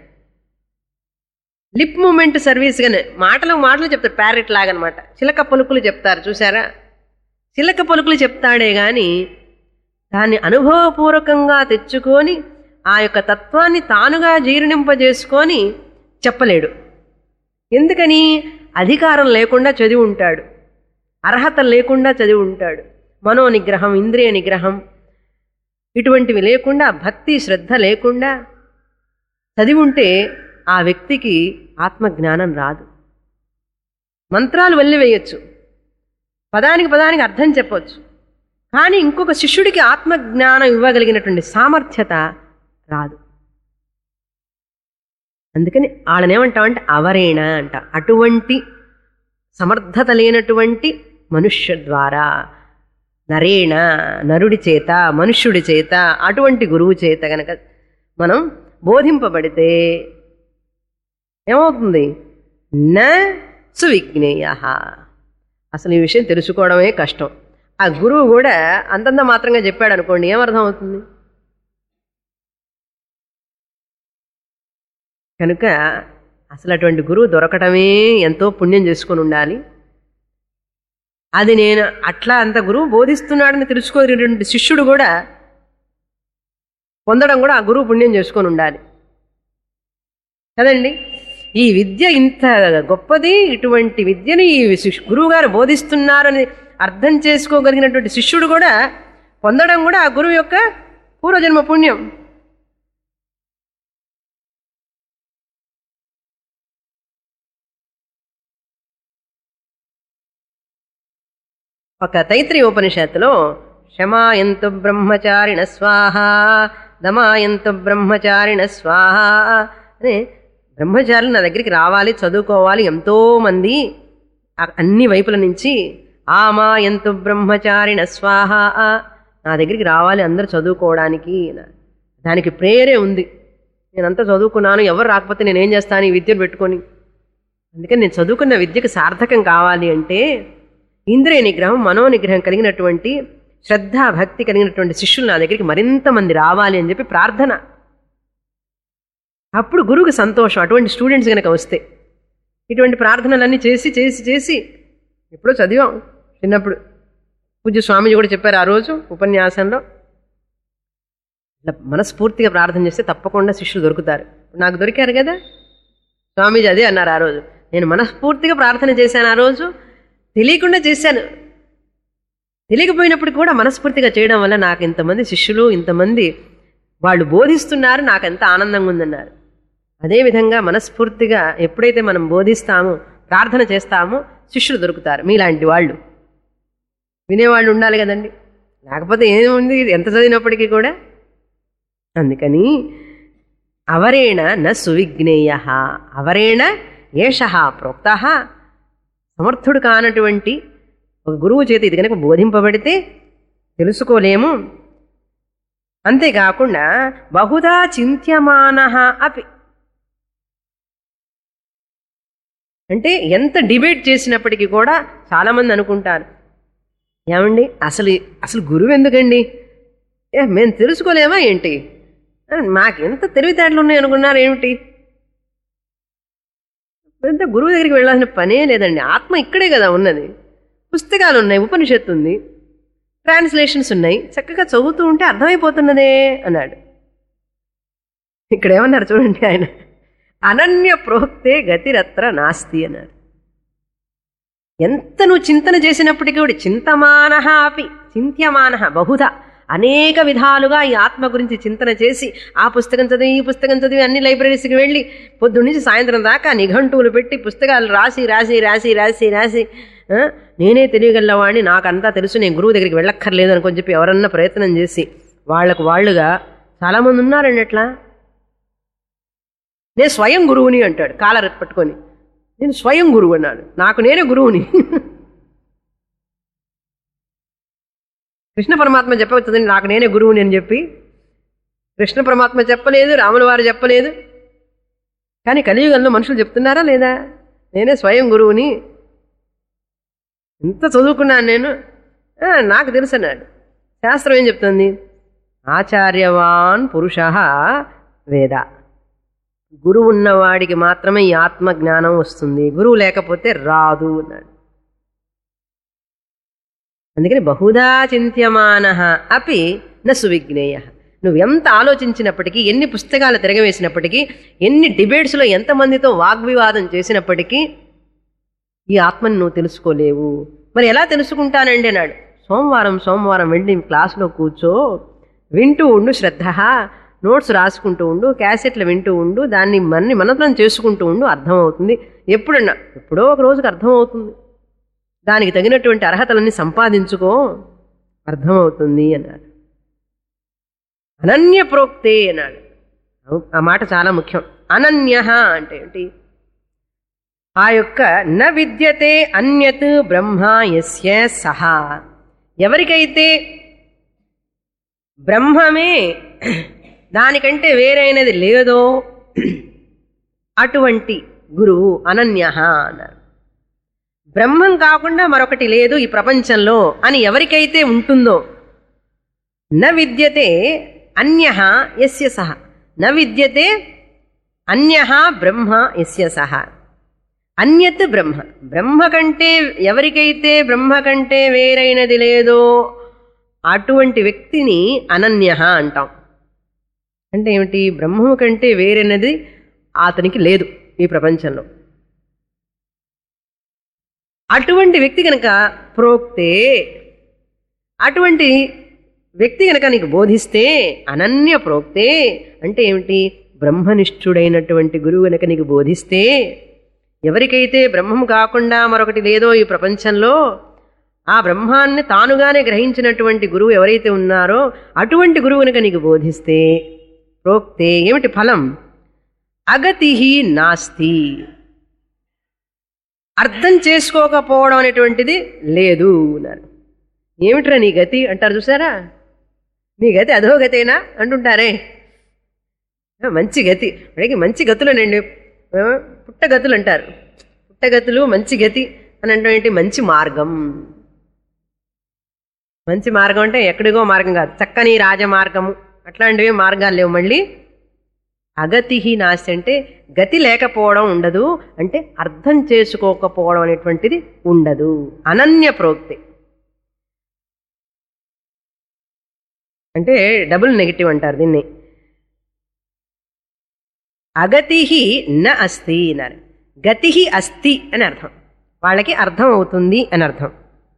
లిప్ మూమెంట్ సర్వీస్ గానే మాటలు మాటలు చెప్తాడు ప్యారెట్ లాగనమాట చిలక పలుకులు చెప్తారు చూసారా చిలక పలుకులు చెప్తాడే గాని దాన్ని అనుభవపూర్వకంగా తెచ్చుకొని ఆ యొక్క తత్వాన్ని తానుగా జీర్ణింపజేసుకొని చెప్పలేడు ఎందుకని అధికారం లేకుండా చదివి ఉంటాడు అర్హత లేకుండా చదివి ఉంటాడు మనో నిగ్రహం ఇంద్రియ నిగ్రహం ఇటువంటివి లేకుండా భక్తి శ్రద్ధ లేకుండా చదివి ఉంటే ఆ వ్యక్తికి ఆత్మజ్ఞానం రాదు మంత్రాలు వల్లి వేయచ్చు పదానికి పదానికి అర్థం చెప్పవచ్చు కానీ ఇంకొక శిష్యుడికి ఆత్మజ్ఞానం ఇవ్వగలిగినటువంటి సామర్థ్యత రాదు అందుకని వాళ్ళని ఏమంటామంటే అవరేణ అంట అటువంటి సమర్థత లేనటువంటి మనుష్య ద్వారా నరేణ నరుడి చేత మనుష్యుడి చేత అటువంటి గురువు చేత గనక మనం బోధింపబడితే ఏమవుతుంది న సువిజ్ఞేయ అసలు ఈ విషయం తెలుసుకోవడమే కష్టం ఆ గురువు కూడా అంతంత మాత్రంగా చెప్పాడు అనుకోండి ఏమర్థం అవుతుంది కనుక అసలు అటువంటి గురువు దొరకటమే ఎంతో పుణ్యం చేసుకొని ఉండాలి అది నేను అట్లా అంత గురువు బోధిస్తున్నాడని తెలుసుకోగలిగినటువంటి శిష్యుడు కూడా పొందడం కూడా ఆ గురువు పుణ్యం చేసుకొని ఉండాలి కదండి ఈ విద్య ఇంత గొప్పది ఇటువంటి విద్యని ఈ శిష్- గురువు గారు బోధిస్తున్నారని అర్థం చేసుకోగలిగినటువంటి శిష్యుడు కూడా పొందడం కూడా ఆ గురువు యొక్క పూర్వజన్మ పుణ్యం ఒక తైత్రి ఉపనిషత్తులో క్షమాయంతు బ్రహ్మచారిణ స్వాహ దమాయంతు బ్రహ్మచారిణ స్వాహ అని బ్రహ్మచారులు నా దగ్గరికి రావాలి చదువుకోవాలి ఎంతో మంది ఆ- అన్ని వైపుల నుంచి ఆమాయంతు బ్రహ్మచారిణ స్వాహ నా దగ్గరికి రావాలి అందరూ చదువుకోవడానికి అన్నారు. దానికి ప్రేరే ఉంది నేనంతా చదువుకున్నాను ఎవరు రాకపోతే నేనేం చేస్తాను ఈ విద్యను పెట్టుకొని అందుకని నేను చదువుకున్న విద్యకు సార్థకం కావాలి అంటే ఇంద్రియ నిగ్రహం మనో నిగ్రహం కలిగినటువంటి శ్రద్ధ భక్తి కలిగినటువంటి శిష్యులు నా దగ్గరికి మరింత మంది రావాలి అని చెప్పి ప్రార్థన అప్పుడు గురువుకి సంతోషం అటువంటి స్టూడెంట్స్ కనుక వస్తే ఇటువంటి ప్రార్థనలన్నీ చేసి చేసి చేసి ఎప్పుడో చదివాం చిన్నప్పుడు పూజ్య స్వామీజీ కూడా చెప్పారు ఆ రోజు ఉపన్యాసంలో ఇట్లా మనస్ఫూర్తిగా ప్రార్థన చేస్తే తప్పకుండా శిష్యులు దొరుకుతారు నాకు దొరికారు కదా స్వామీజీ అదే అన్నారు ఆ రోజు నేను మనస్ఫూర్తిగా ప్రార్థన చేశాను ఆ రోజు తెలియకుండా చేశాను తెలియకపోయినప్పుడు కూడా మనస్ఫూర్తిగా చేయడం వల్ల నాకు ఇంతమంది శిష్యులు ఇంతమంది వాళ్ళు బోధిస్తున్నారు నాకు ఎంత ఆనందంగా ఉందన్నారు అదేవిధంగా మనస్ఫూర్తిగా ఎప్పుడైతే మనం బోధిస్తామో ప్రార్థన చేస్తామో శిష్యులు దొరుకుతారు మీలాంటి వాళ్ళు వినేవాళ్ళు ఉండాలి కదండి లేకపోతే ఏముంది ఎంత చదివినప్పటికీ కూడా అందుకని అవరేణ న సువిజ్ఞేయ అవరేణ ఏష ప్రోక్త సమర్థుడు కానటువంటి ఒక గురువు చేత ఇది కనుక బోధింపబడితే తెలుసుకోలేము అంతేకాకుండా బహుదా చింత్యమాన అపి అంటే ఎంత డిబేట్ చేసినప్పటికీ కూడా చాలామంది అనుకుంటారు ఏమండి అసలు అసలు గురువు ఎందుకండి ఏ మేము తెలుసుకోలేమా ఏంటి ఆ, మాకు ఎంత తెలివితేటలు ఉన్నాయి అనుకున్నారు ఏమిటి పెద్ద గురువు దగ్గరికి వెళ్ళాల్సిన పనే లేదండి ఆత్మ ఇక్కడే కదా ఉన్నది పుస్తకాలు ఉన్నాయి ఉపనిషత్తు ఉంది ట్రాన్స్లేషన్స్ ఉన్నాయి చక్కగా చదువుతూ ఉంటే అర్థమైపోతున్నదే అన్నాడు ఇక్కడ ఏమన్నారు చూడండి ఆయన అనన్య ప్రోక్తే గతిరత్ర నాస్తి అన్నారు ఎంత నువ్వు చింతన చేసినప్పటికీ కూడా చింతమాన అపి చింత్యమాన బహుధా అనేక విధాలుగా ఈ ఆత్మ గురించి చింతన చేసి ఆ పుస్తకం చదివి ఈ పుస్తకం చదివి అన్ని లైబ్రరీస్కి వెళ్ళి పొద్దు నుంచి సాయంత్రం దాకా నిఘంటువులు పెట్టి పుస్తకాలు రాసి రాసి రాసి రాసి రాసి ఆ, నేనే తెలియగలవాడిని నాకంతా తెలుసు నేను గురువు దగ్గరికి వెళ్ళక్కర్లేదు అనుకొని చెప్పి ఎవరన్నా ప్రయత్నం చేసి వాళ్లకు వాళ్ళుగా చాలామంది ఉన్నారండి అట్లా నేను స్వయం గురువుని అంటాడు కాలర్ పట్టుకొని నేను స్వయం గురువు అన్నాడు నాకు నేనే గురువుని కృష్ణ పరమాత్మ చెప్పవచ్చుదండి నాకు నేనే గురువుని అని చెప్పి కృష్ణ పరమాత్మ చెప్పలేదు రాముల వారు చెప్పలేదు కానీ కలియుగంలో మనుషులు చెప్తున్నారా లేదా నేనే స్వయం గురువుని ఎంత చదువుకున్నాను నేను "ఆ, నాకు తెలుసు అన్నాడు శాస్త్రం ఏం చెప్తుంది ఆచార్యవాన్ పురుష వేద గురువు ఉన్నవాడికి మాత్రమే ఈ ఆత్మ జ్ఞానం వస్తుంది గురువు లేకపోతే రాదు అన్నాడు అందుకని బహుదా చింత్యమాన అపి న సువిజ్ఞేయ నువ్వు ఎంత ఆలోచించినప్పటికీ ఎన్ని పుస్తకాలు తిరగవేసినప్పటికీ ఎన్ని డిబేట్స్లో ఎంతమందితో వాగ్వివాదం చేసినప్పటికీ ఈ ఆత్మని నువ్వు తెలుసుకోలేవు మరి ఎలా తెలుసుకుంటానండి అన్నాడు సోమవారం సోమవారం వెళ్ళి క్లాసులో కూర్చో వింటూ ఉండు శ్రద్ధ నోట్స్ రాసుకుంటూ ఉండు క్యాసెట్లు వింటూ ఉండు దాన్ని మన్ని మననం చేసుకుంటూ ఉండు అర్థమవుతుంది ఎప్పుడన్నా ఎప్పుడో ఒక రోజుకి అర్థమవుతుంది దానికి తగినటువంటి అర్హతలన్నీ సంపాదించుకో అర్థమవుతుంది అన్నారు అనన్య ప్రోక్తే అన్నాడు అవు- ఆ మాట చాలా ముఖ్యం అనన్య అంటే ఏంటి ఆ యొక్క న విద్యతే అన్యత్ బ్రహ్మ యస్య సహా ఎవరికైతే బ్రహ్మమే దానికంటే వేరైనది లేదో అటువంటి గురువు అనన్య అన్నారు బ్రహ్మం కాకుండా మరొకటి లేదు ఈ ప్రపంచంలో అని ఎవరికైతే ఉంటుందో న విద్యతే అన్య యస్య సహ న విద్యతే అన్య బ్రహ్మ యస్య సహ అన్యత్ బ్రహ్మ బ్రహ్మ కంటే ఎవరికైతే బ్రహ్మ కంటే వేరైనది లేదో అటువంటి వ్యక్తిని అనన్య అంటాం అంటే ఏమిటి బ్రహ్మము కంటే వేరైనది అతనికి లేదు ఈ ప్రపంచంలో అటువంటి వ్యక్తి కనుక ప్రోక్తే అటువంటి వ్యక్తి కనుక నీకు బోధిస్తే అనన్య ప్రోక్తే అంటే ఏమిటి బ్రహ్మనిష్ఠుడైనటువంటి గురువు కనుక నీకు బోధిస్తే ఎవరికైతే బ్రహ్మం కాకుండా మరొకటి లేదో ఈ ప్రపంచంలో ఆ బ్రహ్మాన్ని తానుగానే గ్రహించినటువంటి గురువు ఎవరైతే ఉన్నారో అటువంటి గురువు కనుక నీకు బోధిస్తే ప్రోక్తే ఏమిటి ఫలం అగతి నాస్తి అర్థం చేసుకోకపోవడం అనేటువంటిది లేదు అన్నారు ఏమిట్రా నీ గతి అంటారు చూసారా నీ గతి అధో గతేనా అంటుంటారే ఆ, మంచి గతి వాడికి మంచి గతులనండి ఆ, పుట్టగతులు అంటారు పుట్టగతులు మంచి గతి అని అంటే ఏంటి మంచి మార్గం మంచి మార్గం అంటే ఎక్కడిగో మార్గం కాదు చక్కని రాజమార్గము అట్లాంటివి మార్గాలు లేవు మళ్ళీ అగతి నాస్తి అంటే గతి లేకపోవడం ఉండదు అంటే అర్థం చేసుకోకపోవడం అనేటువంటిది ఉండదు అనన్య ప్రోక్తి అంటే డబుల్ నెగిటివ్ అంటారు దీన్ని అగతి న అస్తి అన్నారు గతి అస్తి అని అర్థం వాళ్ళకి అర్థం అవుతుంది అని అర్థం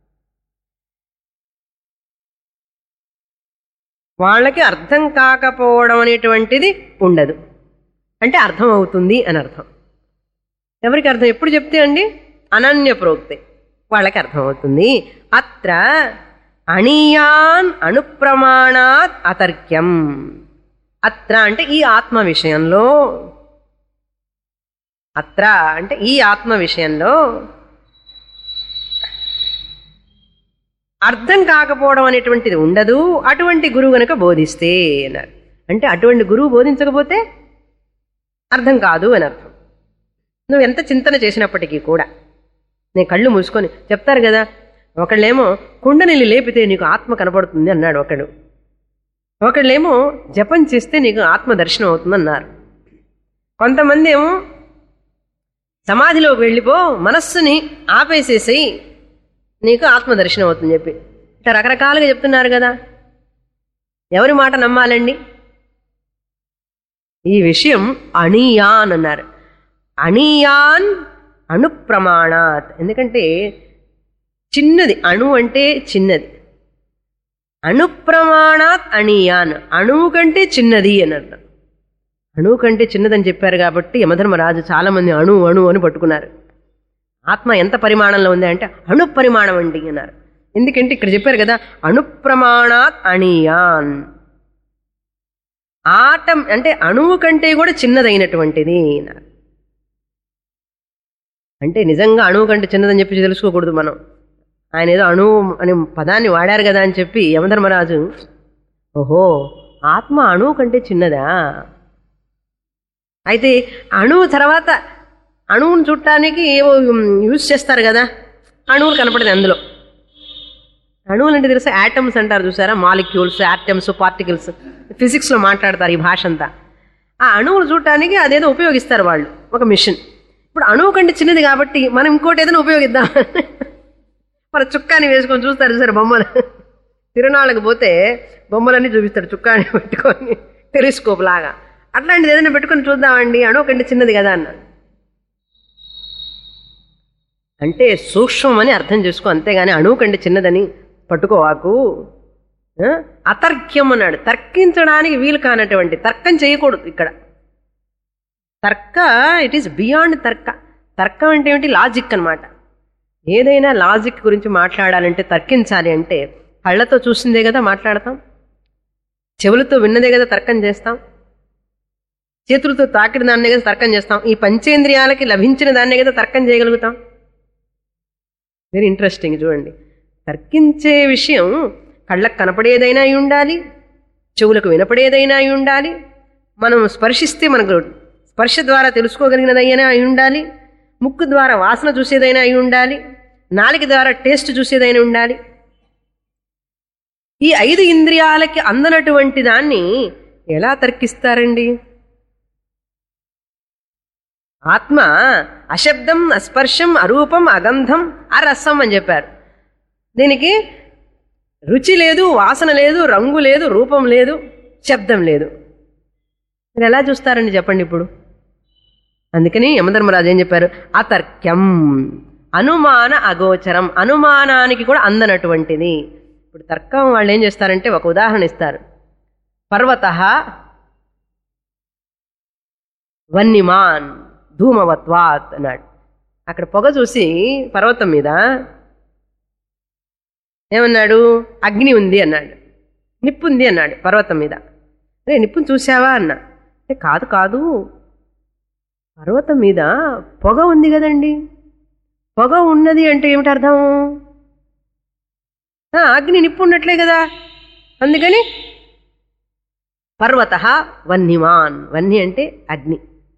వాళ్ళకి అర్థం కాకపోవడం అనేటువంటిది ఉండదు అంటే అర్థం అవుతుంది అని అర్థం ఎవరికి అర్థం ఎప్పుడు చెప్తే అండి అనన్య ప్రోక్తి వాళ్ళకి అర్థం అవుతుంది అత్ర అణీయాన్ అణుప్రమాణాత్ అతర్క్యం అత్ర అంటే ఈ ఆత్మ విషయంలో అత్ర అంటే ఈ ఆత్మ విషయంలో అర్థం కాకపోవడం అనేటువంటిది ఉండదు అటువంటి గురువు గనక బోధిస్తే అన్నారు అంటే అటువంటి గురువు బోధించకపోతే అర్థం కాదు అని అర్థం నువ్వు ఎంత చింతన చేసినప్పటికీ కూడా నేను కళ్ళు మూసుకొని చెప్తారు కదా ఒకళ్ళేమో కుండనిల్లి లేపితే నీకు ఆత్మ కనపడుతుంది అన్నాడు ఒకడు ఒకళ్ళేమో జపం చేస్తే నీకు ఆత్మ దర్శనం అవుతుంది అన్నారు కొంతమంది ఏమో సమాధిలోకి వెళ్ళిపో మనస్సుని ఆపేసేసి నీకు ఆత్మ దర్శనం అవుతుంది చెప్పి ఇట్లా రకరకాలుగా చెప్తున్నారు కదా ఎవరి మాట నమ్మాలండి ఈ విషయం అణియాన్ అన్నారు అణియాన్ అణుప్రమాణాత్ ఎందుకంటే చిన్నది అణు అంటే చిన్నది అణుప్రమాణాత్ అణియాన్ అణువు కంటే చిన్నది అని అర్థం అణువు కంటే చిన్నదని చెప్పారు కాబట్టి యమధర్మరాజు చాలా మంది అణు అణు అని పట్టుకున్నారు ఆత్మ ఎంత పరిమాణంలో ఉంది అంటే అణు పరిమాణం అండి అన్నారు ఎందుకంటే ఇక్కడ చెప్పారు కదా అణుప్రమాణాత్ అణియాన్ ఆటం అంటే అణువు కంటే కూడా చిన్నదైనటువంటిది అన్నారు అంటే నిజంగా అణువు కంటే చిన్నదని చెప్పి తెలుసుకోకూడదు మనం ఆయన ఏదో అణువు అనే పదాన్ని వాడారు కదా అని చెప్పి యమధర్మరాజు ఓహో ఆత్మ అణువు కంటే చిన్నదా అయితే అణువు తర్వాత అణువును చుట్టానికి ఏవో యూజ్ చేస్తారు కదా అణువులు కనపడదు అందులో అణువులు అంటే తెలుసా యాటమ్స్ అంటారు చూసారా మాలిక్యూల్స్ యాటమ్స్ పార్టికల్స్ ఫిజిక్స్లో మాట్లాడతారు ఈ భాష అంతా ఆ అణువులు చూడటానికి అదేదో ఉపయోగిస్తారు వాళ్ళు ఒక మిషన్ ఇప్పుడు అణువు కంటే చిన్నది కాబట్టి మనం ఇంకోటి ఏదైనా ఉపయోగిద్దాం మన చుక్కాని వేసుకొని చూస్తారు చూసారు బొమ్మలు తిరునాళ్ళకి పోతే బొమ్మలన్నీ చూపిస్తాడు చుక్కాని పెట్టుకొని టెలిస్కోప్ లాగా అట్లాంటిది ఏదైనా పెట్టుకొని చూద్దామండి అణువు కంటే చిన్నది కదా అన్నాడు అంటే సూక్ష్మం అని అర్థం చేసుకో అంతేగాని అణువు కంటే చిన్నదని పట్టుకోవాకు ఆ? అతర్క్యం అన్నాడు తర్కించడానికి వీలు కానటువంటి తర్కం చేయకూడదు ఇక్కడ తర్క ఇట్ ఈస్ బియాండ్ తర్క తర్కం అంటే ఏమిటి లాజిక్ అన్నమాట ఏదైనా లాజిక్ గురించి మాట్లాడాలంటే తర్కించాలి అంటే కళ్ళతో చూసిందే కదా మాట్లాడతాం చెవులతో విన్నదే కదా తర్కం చేస్తాం చేతులతో తాకిన దాన్నే కదా తర్కం చేస్తాం ఈ పంచేంద్రియాలకి లభించిన దాన్నే కదా తర్కం చేయగలుగుతాం వెరీ ఇంట్రెస్టింగ్ చూడండి తర్కించే విషయం కళ్ళకు కనపడేదైనా అయి ఉండాలి చెవులకు వినపడేదైనా అయి ఉండాలి మనం స్పర్శిస్తే మనకు స్పర్శ ద్వారా తెలుసుకోగలిగినదైనా అయి ఉండాలి ముక్కు ద్వారా వాసన చూసేదైనా అయి ఉండాలి నాలుక ద్వారా టేస్ట్ చూసేదైనా ఉండాలి ఈ ఐదు ఇంద్రియాలకి అందనటువంటి దాన్ని ఎలా తర్కిస్తారండి ఆత్మ అశబ్దం అస్పర్శం అరూపం అగంధం అరసం అని చెప్పారు దీనికి రుచి లేదు వాసన లేదు రంగు లేదు రూపం లేదు శబ్దం లేదు మీరు ఎలా చూస్తారండి చెప్పండి ఇప్పుడు అందుకని యమధర్మరాజు ఏం చెప్పారు అతర్క్యం అనుమాన అగోచరం అనుమానానికి కూడా అందనటువంటిది ఇప్పుడు తర్కం వాళ్ళు ఏం చేస్తారంటే ఒక ఉదాహరణ ఇస్తారు పర్వత వన్నిమాన్ ధూమవత్వాత్ అన్నాడు అక్కడ పొగ చూసి పర్వతం మీద ఏమన్నాడు అగ్ని ఉంది అన్నాడు నిప్పు ఉంది అన్నాడు పర్వతం మీద అరే నిప్పుని చూసావా అన్నా అంటే కాదు కాదు పర్వతం మీద పొగ ఉంది కదండి పొగ ఉన్నది అంటే ఏమిటి అర్థం ఆ, అగ్ని నిప్పు ఉన్నట్లే కదా అందుకని పర్వత వన్నిమాన్ వన్ని అంటే అగ్ని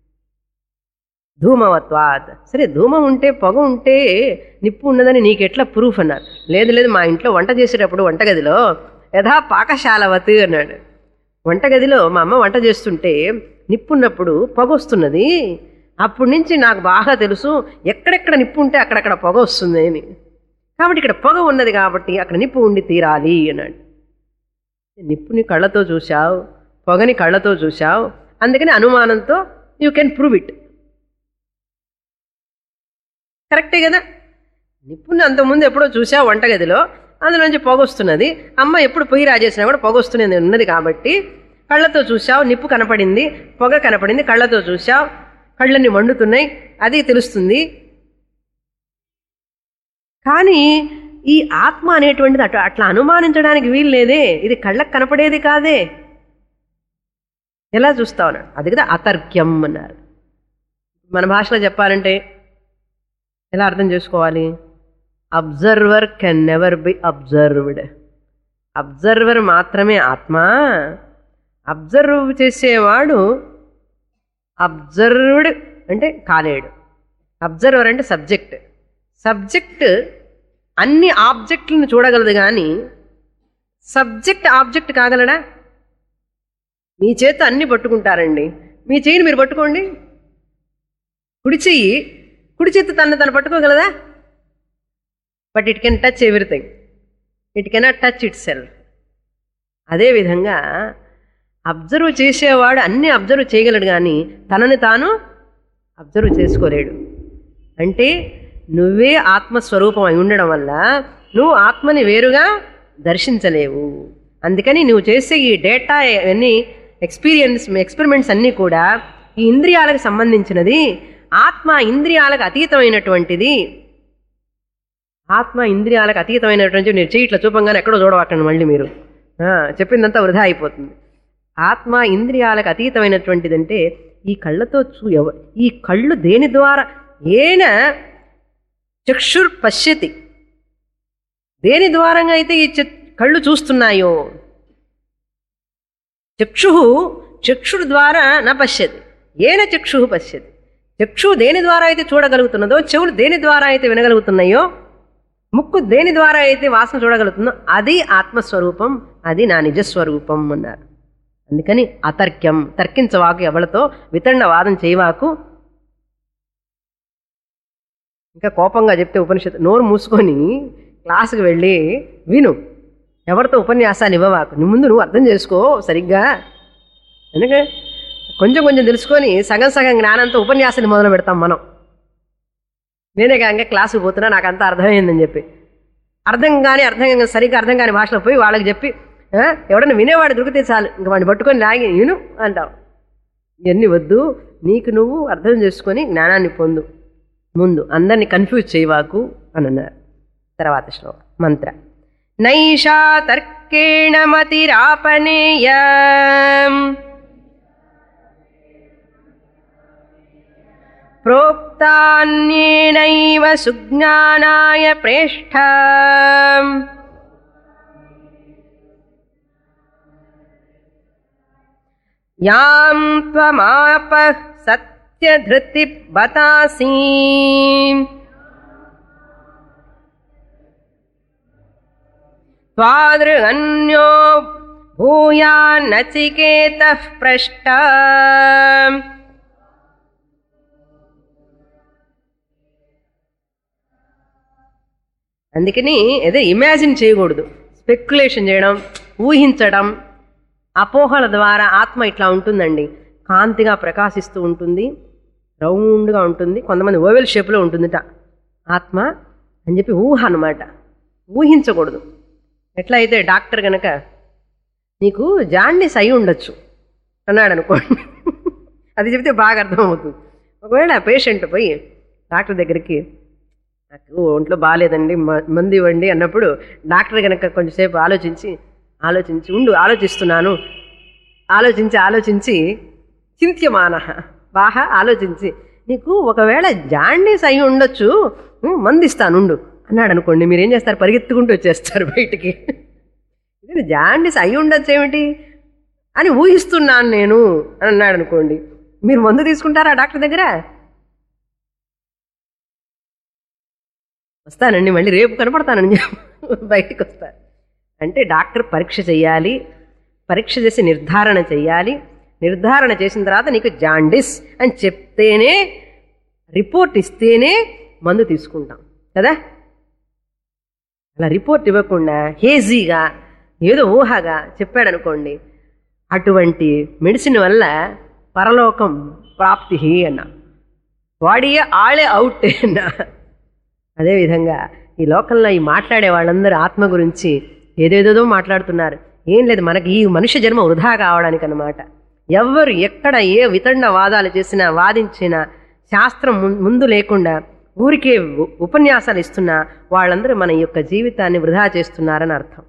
ధూమవత్వాత్ సరే ధూమం ఉంటే పొగ ఉంటే నిప్పు ఉన్నదని నీకెట్లా ప్రూఫ్ అన్నారు లేదు లేదు మా ఇంట్లో వంట చేసేటప్పుడు వంటగదిలో యథా పాకశాలవత్ అన్నాడు వంటగదిలో మా అమ్మ వంట చేస్తుంటే నిప్పు ఉన్నప్పుడు పొగ వస్తున్నది అప్పటి నుంచి నాకు బాగా తెలుసు ఎక్కడెక్కడ నిప్పు ఉంటే అక్కడక్కడ పొగ వస్తుంది అని కాబట్టి ఇక్కడ పొగ ఉన్నది కాబట్టి అక్కడ నిప్పు ఉండి తీరాలి అన్నాడు నిప్పుని కళ్ళతో చూశావు పొగని కళ్ళతో చూశావు అందుకని అనుమానంతో యూ కెన్ ప్రూవ్ ఇట్ కరెక్టే కదా నిప్పుని అంతకుముందు ఎప్పుడో చూసావు వంటగదిలో అందులోంచి పొగ వస్తున్నది అమ్మ ఎప్పుడు పొయ్యి రాజేసినా కూడా పొగ వస్తున్నది ఉన్నది కాబట్టి కళ్ళతో చూసావు నిప్పు కనపడింది పొగ కనపడింది కళ్ళతో చూసావు కళ్ళని మండుతున్నాయి అది తెలుస్తుంది కానీ ఈ ఆత్మ అనేటువంటిది అట్లా అట్లా అనుమానించడానికి వీలు లేదే ఇది కళ్ళకు కనపడేది కాదే ఎలా చూస్తావు అన్నాడు అది కదా అతర్క్యం అన్నారు మన భాషలో చెప్పాలంటే ఎలా అర్థం చేసుకోవాలి observer can never be observed observer మాత్రమే ఆత్మ అబ్జర్వ్ చేసేవాడు అబ్జర్వ్డ్ అంటే కాలేడు అబ్జర్వర్ అంటే సబ్జెక్ట్ సబ్జెక్ట్ అన్ని ఆబ్జెక్టులను చూడగలదు కానీ సబ్జెక్ట్ ఆబ్జెక్ట్ కాగలడా మీ చేత అన్ని పట్టుకుంటారండి మీ చెయ్యిని మీరు పట్టుకోండి కుడి చెయ్యి కుడి చేతి తను తను పట్టుకోగలదా but it can touch everything it cannot touch itself అదేవిధంగా అబ్జర్వ్ చేసేవాడు అన్ని అబ్జర్వ్ చేయగలడు కానీ తనని తాను అబ్జర్వ్ చేసుకోలేడు అంటే నువ్వే ఆత్మస్వరూపం అయి ఉండడం వల్ల నువ్వు ఆత్మని వేరుగా దర్శించలేవు అందుకని నువ్వు చేసే ఈ డేటా అన్ని ఎక్స్పీరియన్స్ ఎక్స్పెరిమెంట్స్ అన్నీ కూడా ఈ ఇంద్రియాలకు సంబంధించినది ఆత్మ ఇంద్రియాలకు అతీతమైనటువంటిది ఆత్మ ఇంద్రియాలకు అతీతమైనటువంటి మీరు చెయ్యి ఇట్లా చూపంగానే ఎక్కడో చూడవకండి మళ్ళీ మీరు ఆ, చెప్పిందంతా వృధా అయిపోతుంది ఆత్మ ఇంద్రియాలకు అతీతమైనటువంటిదంటే ఈ కళ్ళతో చూ ఎవ- ఈ కళ్ళు దేని ద్వారా ఏన చక్షుర్ పశ్యతి దేని ద్వారంగా అయితే ఈ చ- కళ్ళు చూస్తున్నాయో చక్షు చక్షుడు ద్వారా నా పశ్యతి ఏన చక్షు పశ్యతి చక్షు దేని ద్వారా అయితే చూడగలుగుతున్నదో చెవులు దేని ద్వారా అయితే వినగలుగుతున్నాయో ముక్కు దేని ద్వారా అయితే వాసన చూడగలుగుతుందో అది ఆత్మస్వరూపం అది నా నిజస్వరూపం అన్నారు అందుకని అతర్క్యం తర్కించవాకు ఎవరితో వితండ వాదం చేయవాకు ఇంకా కోపంగా చెప్తే ఉపనిషత్తు నోరు మూసుకొని క్లాసుకు వెళ్ళి విను ఎవరితో ఉపన్యాసాలు ఇవ్వవాకు నీ ముందు నువ్వు అర్థం చేసుకో సరిగ్గా ఎందుకంటే కొంచెం కొంచెం తెలుసుకొని సగం సగం జ్ఞానంతో ఉపన్యాసాన్ని మొదలు పెడతాం మనం నేనే కాక క్లాసుకు పోతున్నా నాకు అంతా అర్థమైందని చెప్పి అర్థం కానీ అర్థం కాని సరిగ్గా అర్థం కాని భాషలో పోయి వాళ్ళకి చెప్పి ఆ? ఎవడన్నా వినేవాడు దొరికితే చాలు ఇంక వాడిని పట్టుకొని లాగి విను అంటావు ఇవన్నీ వద్దు నీకు నువ్వు అర్థం చేసుకొని జ్ఞానాన్ని పొందు ముందు అందరిని కన్ఫ్యూజ్ చేయవాకు అని అన్నారు తర్వాత శ్లోకం మంత్ర నైషా తర్కేణ మతిరాపనేయ ప్రోక్తాన్యేనైవ సుజ్ఞానాయ ప్రేష్ఠ యాం త్వమాప సత్యధృతి బతాసి त्वादृगन्यो भूयान्नचिकेतः पृष्ट అందుకని ఏదో ఇమాజిన్ చేయకూడదు స్పెక్యులేషన్ చేయడం ఊహించడం అపోహల ద్వారా ఆత్మ ఇట్లా ఉంటుందండి కాంతిగా ప్రకాశిస్తూ ఉంటుంది రౌండ్గా ఉంటుంది కొంతమంది ఓవెల్ షేప్లో ఉంటుందిట ఆత్మ అని చెప్పి ఊహ అన్నమాట ఊహించకూడదు ఎట్లా అయితే డాక్టర్ గనక నీకు జాండీస్ అయి ఉండొచ్చు అన్నాడు అనుకోండి అది చెప్తే బాగా అర్థమవుతుంది ఒకవేళ పేషెంట్ పోయి డాక్టర్ దగ్గరికి నాకు ఒంట్లో బాగాలేదండి మ- మందు ఇవ్వండి అన్నప్పుడు డాక్టర్ కనుక కొంచెంసేపు ఆలోచించి ఆలోచించి ఉండు ఆలోచిస్తున్నాను ఆలోచించి ఆలోచించి చింత్యమాన బాగా ఆలోచించి నీకు ఒకవేళ జాండీస్ అయి ఉండొచ్చు ఉం, మందు ఇస్తాను ఉండు అన్నాడు అనుకోండి మీరు ఏం చేస్తారు పరిగెత్తుకుంటూ వచ్చేస్తారు బయటికి ఇది జాండీస్ అయి ఉండొచ్చు ఏమిటి అని ఊహిస్తున్నాను నేను అని అన్నాడు అనుకోండి మీరు మందు తీసుకుంటారా డాక్టర్ దగ్గర వస్తానండి మళ్ళీ రేపు కనపడతానండి బయటికి వస్తా అంటే డాక్టర్ పరీక్ష చేయాలి పరీక్ష చేసి నిర్ధారణ చేయాలి నిర్ధారణ చేసిన తర్వాత నీకు జాండిస్ అని చెప్తేనే రిపోర్ట్ ఇస్తేనే మందు తీసుకుంటాం కదా అలా రిపోర్ట్ ఇవ్వకుండా హేజీగా ఏదో ఊహగా చెప్పాడనుకోండి అటువంటి మెడిసిన్ వల్ల పరలోకం ప్రాప్తి అన్న వాడియే ఆళే అవుట్ అన్న అదేవిధంగా ఈ లోకంలో ఈ మాట్లాడే వాళ్ళందరూ ఆత్మ గురించి ఏదేదేదో మాట్లాడుతున్నారు ఏం లేదు మనకి ఈ మనుష్య జన్మ వృధా కావడానికి అన్నమాట ఎవ్వరు ఎక్కడ ఏ వితండ వాదాలు చేసినా వాదించినా శాస్త్రం ముం- ముందు లేకుండా ఊరికే ఉ- ఉపన్యాసాలు ఇస్తున్నా వాళ్ళందరూ మన యొక్క జీవితాన్ని వృధా చేస్తున్నారని అర్థం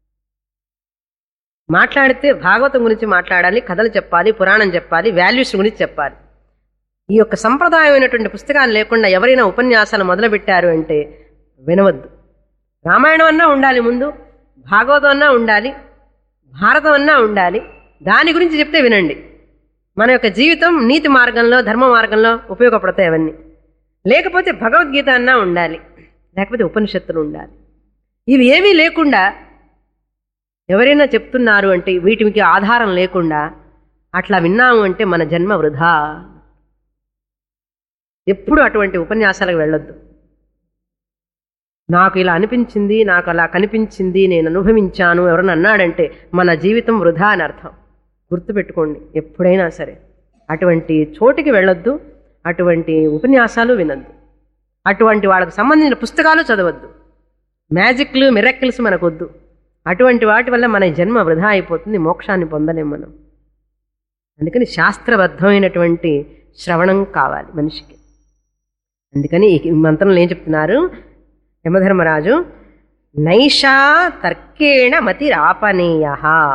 మాట్లాడితే భాగవతం గురించి మాట్లాడాలి కథలు చెప్పాలి పురాణం చెప్పాలి వాల్యూస్ గురించి చెప్పాలి ఈ యొక్క సంప్రదాయమైనటువంటి పుస్తకాలు లేకుండా ఎవరైనా ఉపన్యాసాలు మొదలుపెట్టారు అంటే వినవద్దు రామాయణం అన్నా ఉండాలి ముందు భాగవతం అన్నా ఉండాలి భారతం అన్నా ఉండాలి దాని గురించి చెప్తే వినండి మన యొక్క జీవితం నీతి మార్గంలో ధర్మ మార్గంలో ఉపయోగపడతాయి అవన్నీ లేకపోతే భగవద్గీత అన్నా ఉండాలి లేకపోతే ఉపనిషత్తులు ఉండాలి ఇవి ఏమీ లేకుండా ఎవరైనా చెప్తున్నారు అంటే వీటికి ఆధారం లేకుండా అట్లా విన్నాము అంటే మన జన్మ వృధా ఎప్పుడు అటువంటి ఉపన్యాసాలకు వెళ్ళొద్దు నాకు ఇలా అనిపించింది నాకు అలా కనిపించింది నేను అనుభవించాను ఎవరైనా అన్నాడంటే మన జీవితం వృధా అని అర్థం గుర్తుపెట్టుకోండి ఎప్పుడైనా సరే అటువంటి చోటికి వెళ్ళొద్దు అటువంటి ఉపన్యాసాలు వినొద్దు అటువంటి వాళ్ళకు సంబంధించిన పుస్తకాలు చదవద్దు మ్యాజిక్లు మిరక్కిల్స్ మనకొద్దు అటువంటి వాటి వల్ల మన జన్మ వృధా అయిపోతుంది మోక్షాన్ని పొందలేం మనం అందుకని శాస్త్రబద్ధమైనటువంటి శ్రవణం కావాలి మనిషికి అందుకని ఈ మంత్రంలో ఏం చెప్తున్నారు యమధర్మరాజు నైషా తర్కేణ మతిరాపనీయ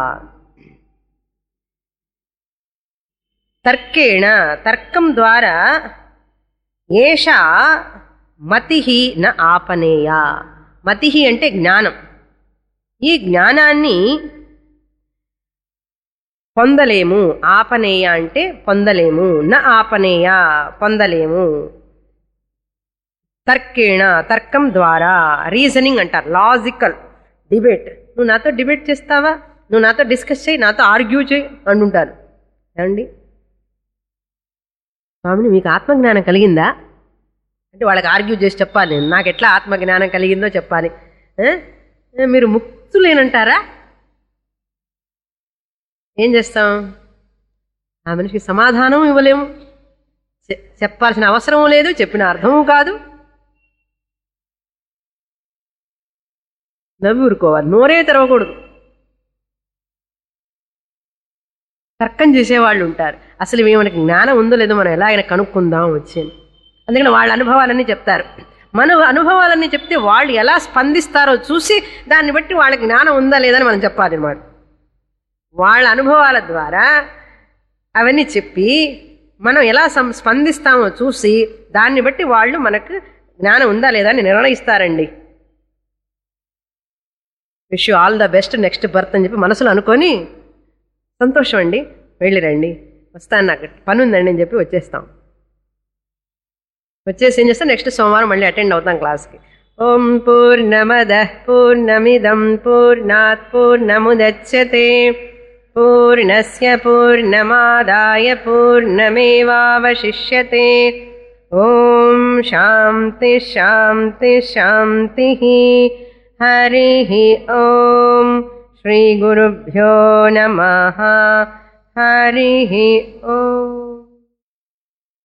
తర్కేణ తర్కం ద్వారా ఏషా మతి న ఆపనేయ మతి అంటే జ్ఞానం ఈ జ్ఞానాన్ని పొందలేము ఆపనేయ అంటే పొందలేము న ఆపనేయ పొందలేము తర్కేణ తర్కం ద్వారా రీజనింగ్ అంటారు లాజికల్ డిబేట్ నువ్వు నాతో డిబేట్ చేస్తావా నువ్వు నాతో డిస్కస్ చేయి నాతో ఆర్గ్యూ చేయి అంటుంటారు ఏమండి స్వామిని మీకు ఆత్మజ్ఞానం కలిగిందా అంటే వాళ్ళకి ఆర్గ్యూ చేసి చెప్పాలి నేను నాకు ఎట్లా ఆత్మజ్ఞానం కలిగిందో చెప్పాలి ఆ? మీరు ముక్తులేనంటారా ఏం చేస్తాం ఆ మనిషికి సమాధానం ఇవ్వలేము చె- చెప్పాల్సిన అవసరం లేదు చెప్పిన అర్థము కాదు నవ్వి ఊరుకోవాలి నోరే తెరవకూడదు తర్కం చేసేవాళ్ళు ఉంటారు అసలు మనకి జ్ఞానం ఉందో లేదో మనం ఎలా అయినా కనుక్కుందాం వచ్చి అందుకని వాళ్ళ అనుభవాలన్నీ చెప్తారు మన అనుభవాలన్నీ చెప్తే వాళ్ళు ఎలా స్పందిస్తారో చూసి దాన్ని బట్టి వాళ్ళకి జ్ఞానం ఉందా లేదని మనం చెప్పాలి అనమాట వాళ్ళ అనుభవాల ద్వారా అవన్నీ చెప్పి మనం ఎలా సం- స్పందిస్తామో చూసి దాన్ని బట్టి వాళ్ళు మనకు జ్ఞానం ఉందా లేదా అని నిర్ణయిస్తారండి wish all the best next birth అని చెప్పి మనసులో అనుకొని సంతోషం అండి వెళ్ళిరండి వస్తాను నాకు పని ఉందండి అని చెప్పి వచ్చేస్తాం వచ్చేసి ఏం చేస్తాం నెక్స్ట్ సోమవారం మళ్ళీ అటెండ్ అవుతాం క్లాస్కి ఓం పూర్ణమద పూర్ణమిదం పూర్ణాత్ పూర్ణముదచ్చతే పూర్ణస్య పూర్ణమాదాయ పూర్ణమేవావశిష్యతే ఓం శాంతి శాంతి శాంతి హరి ఓం శ్రీ గురుభ్యో నమ హరి ఓం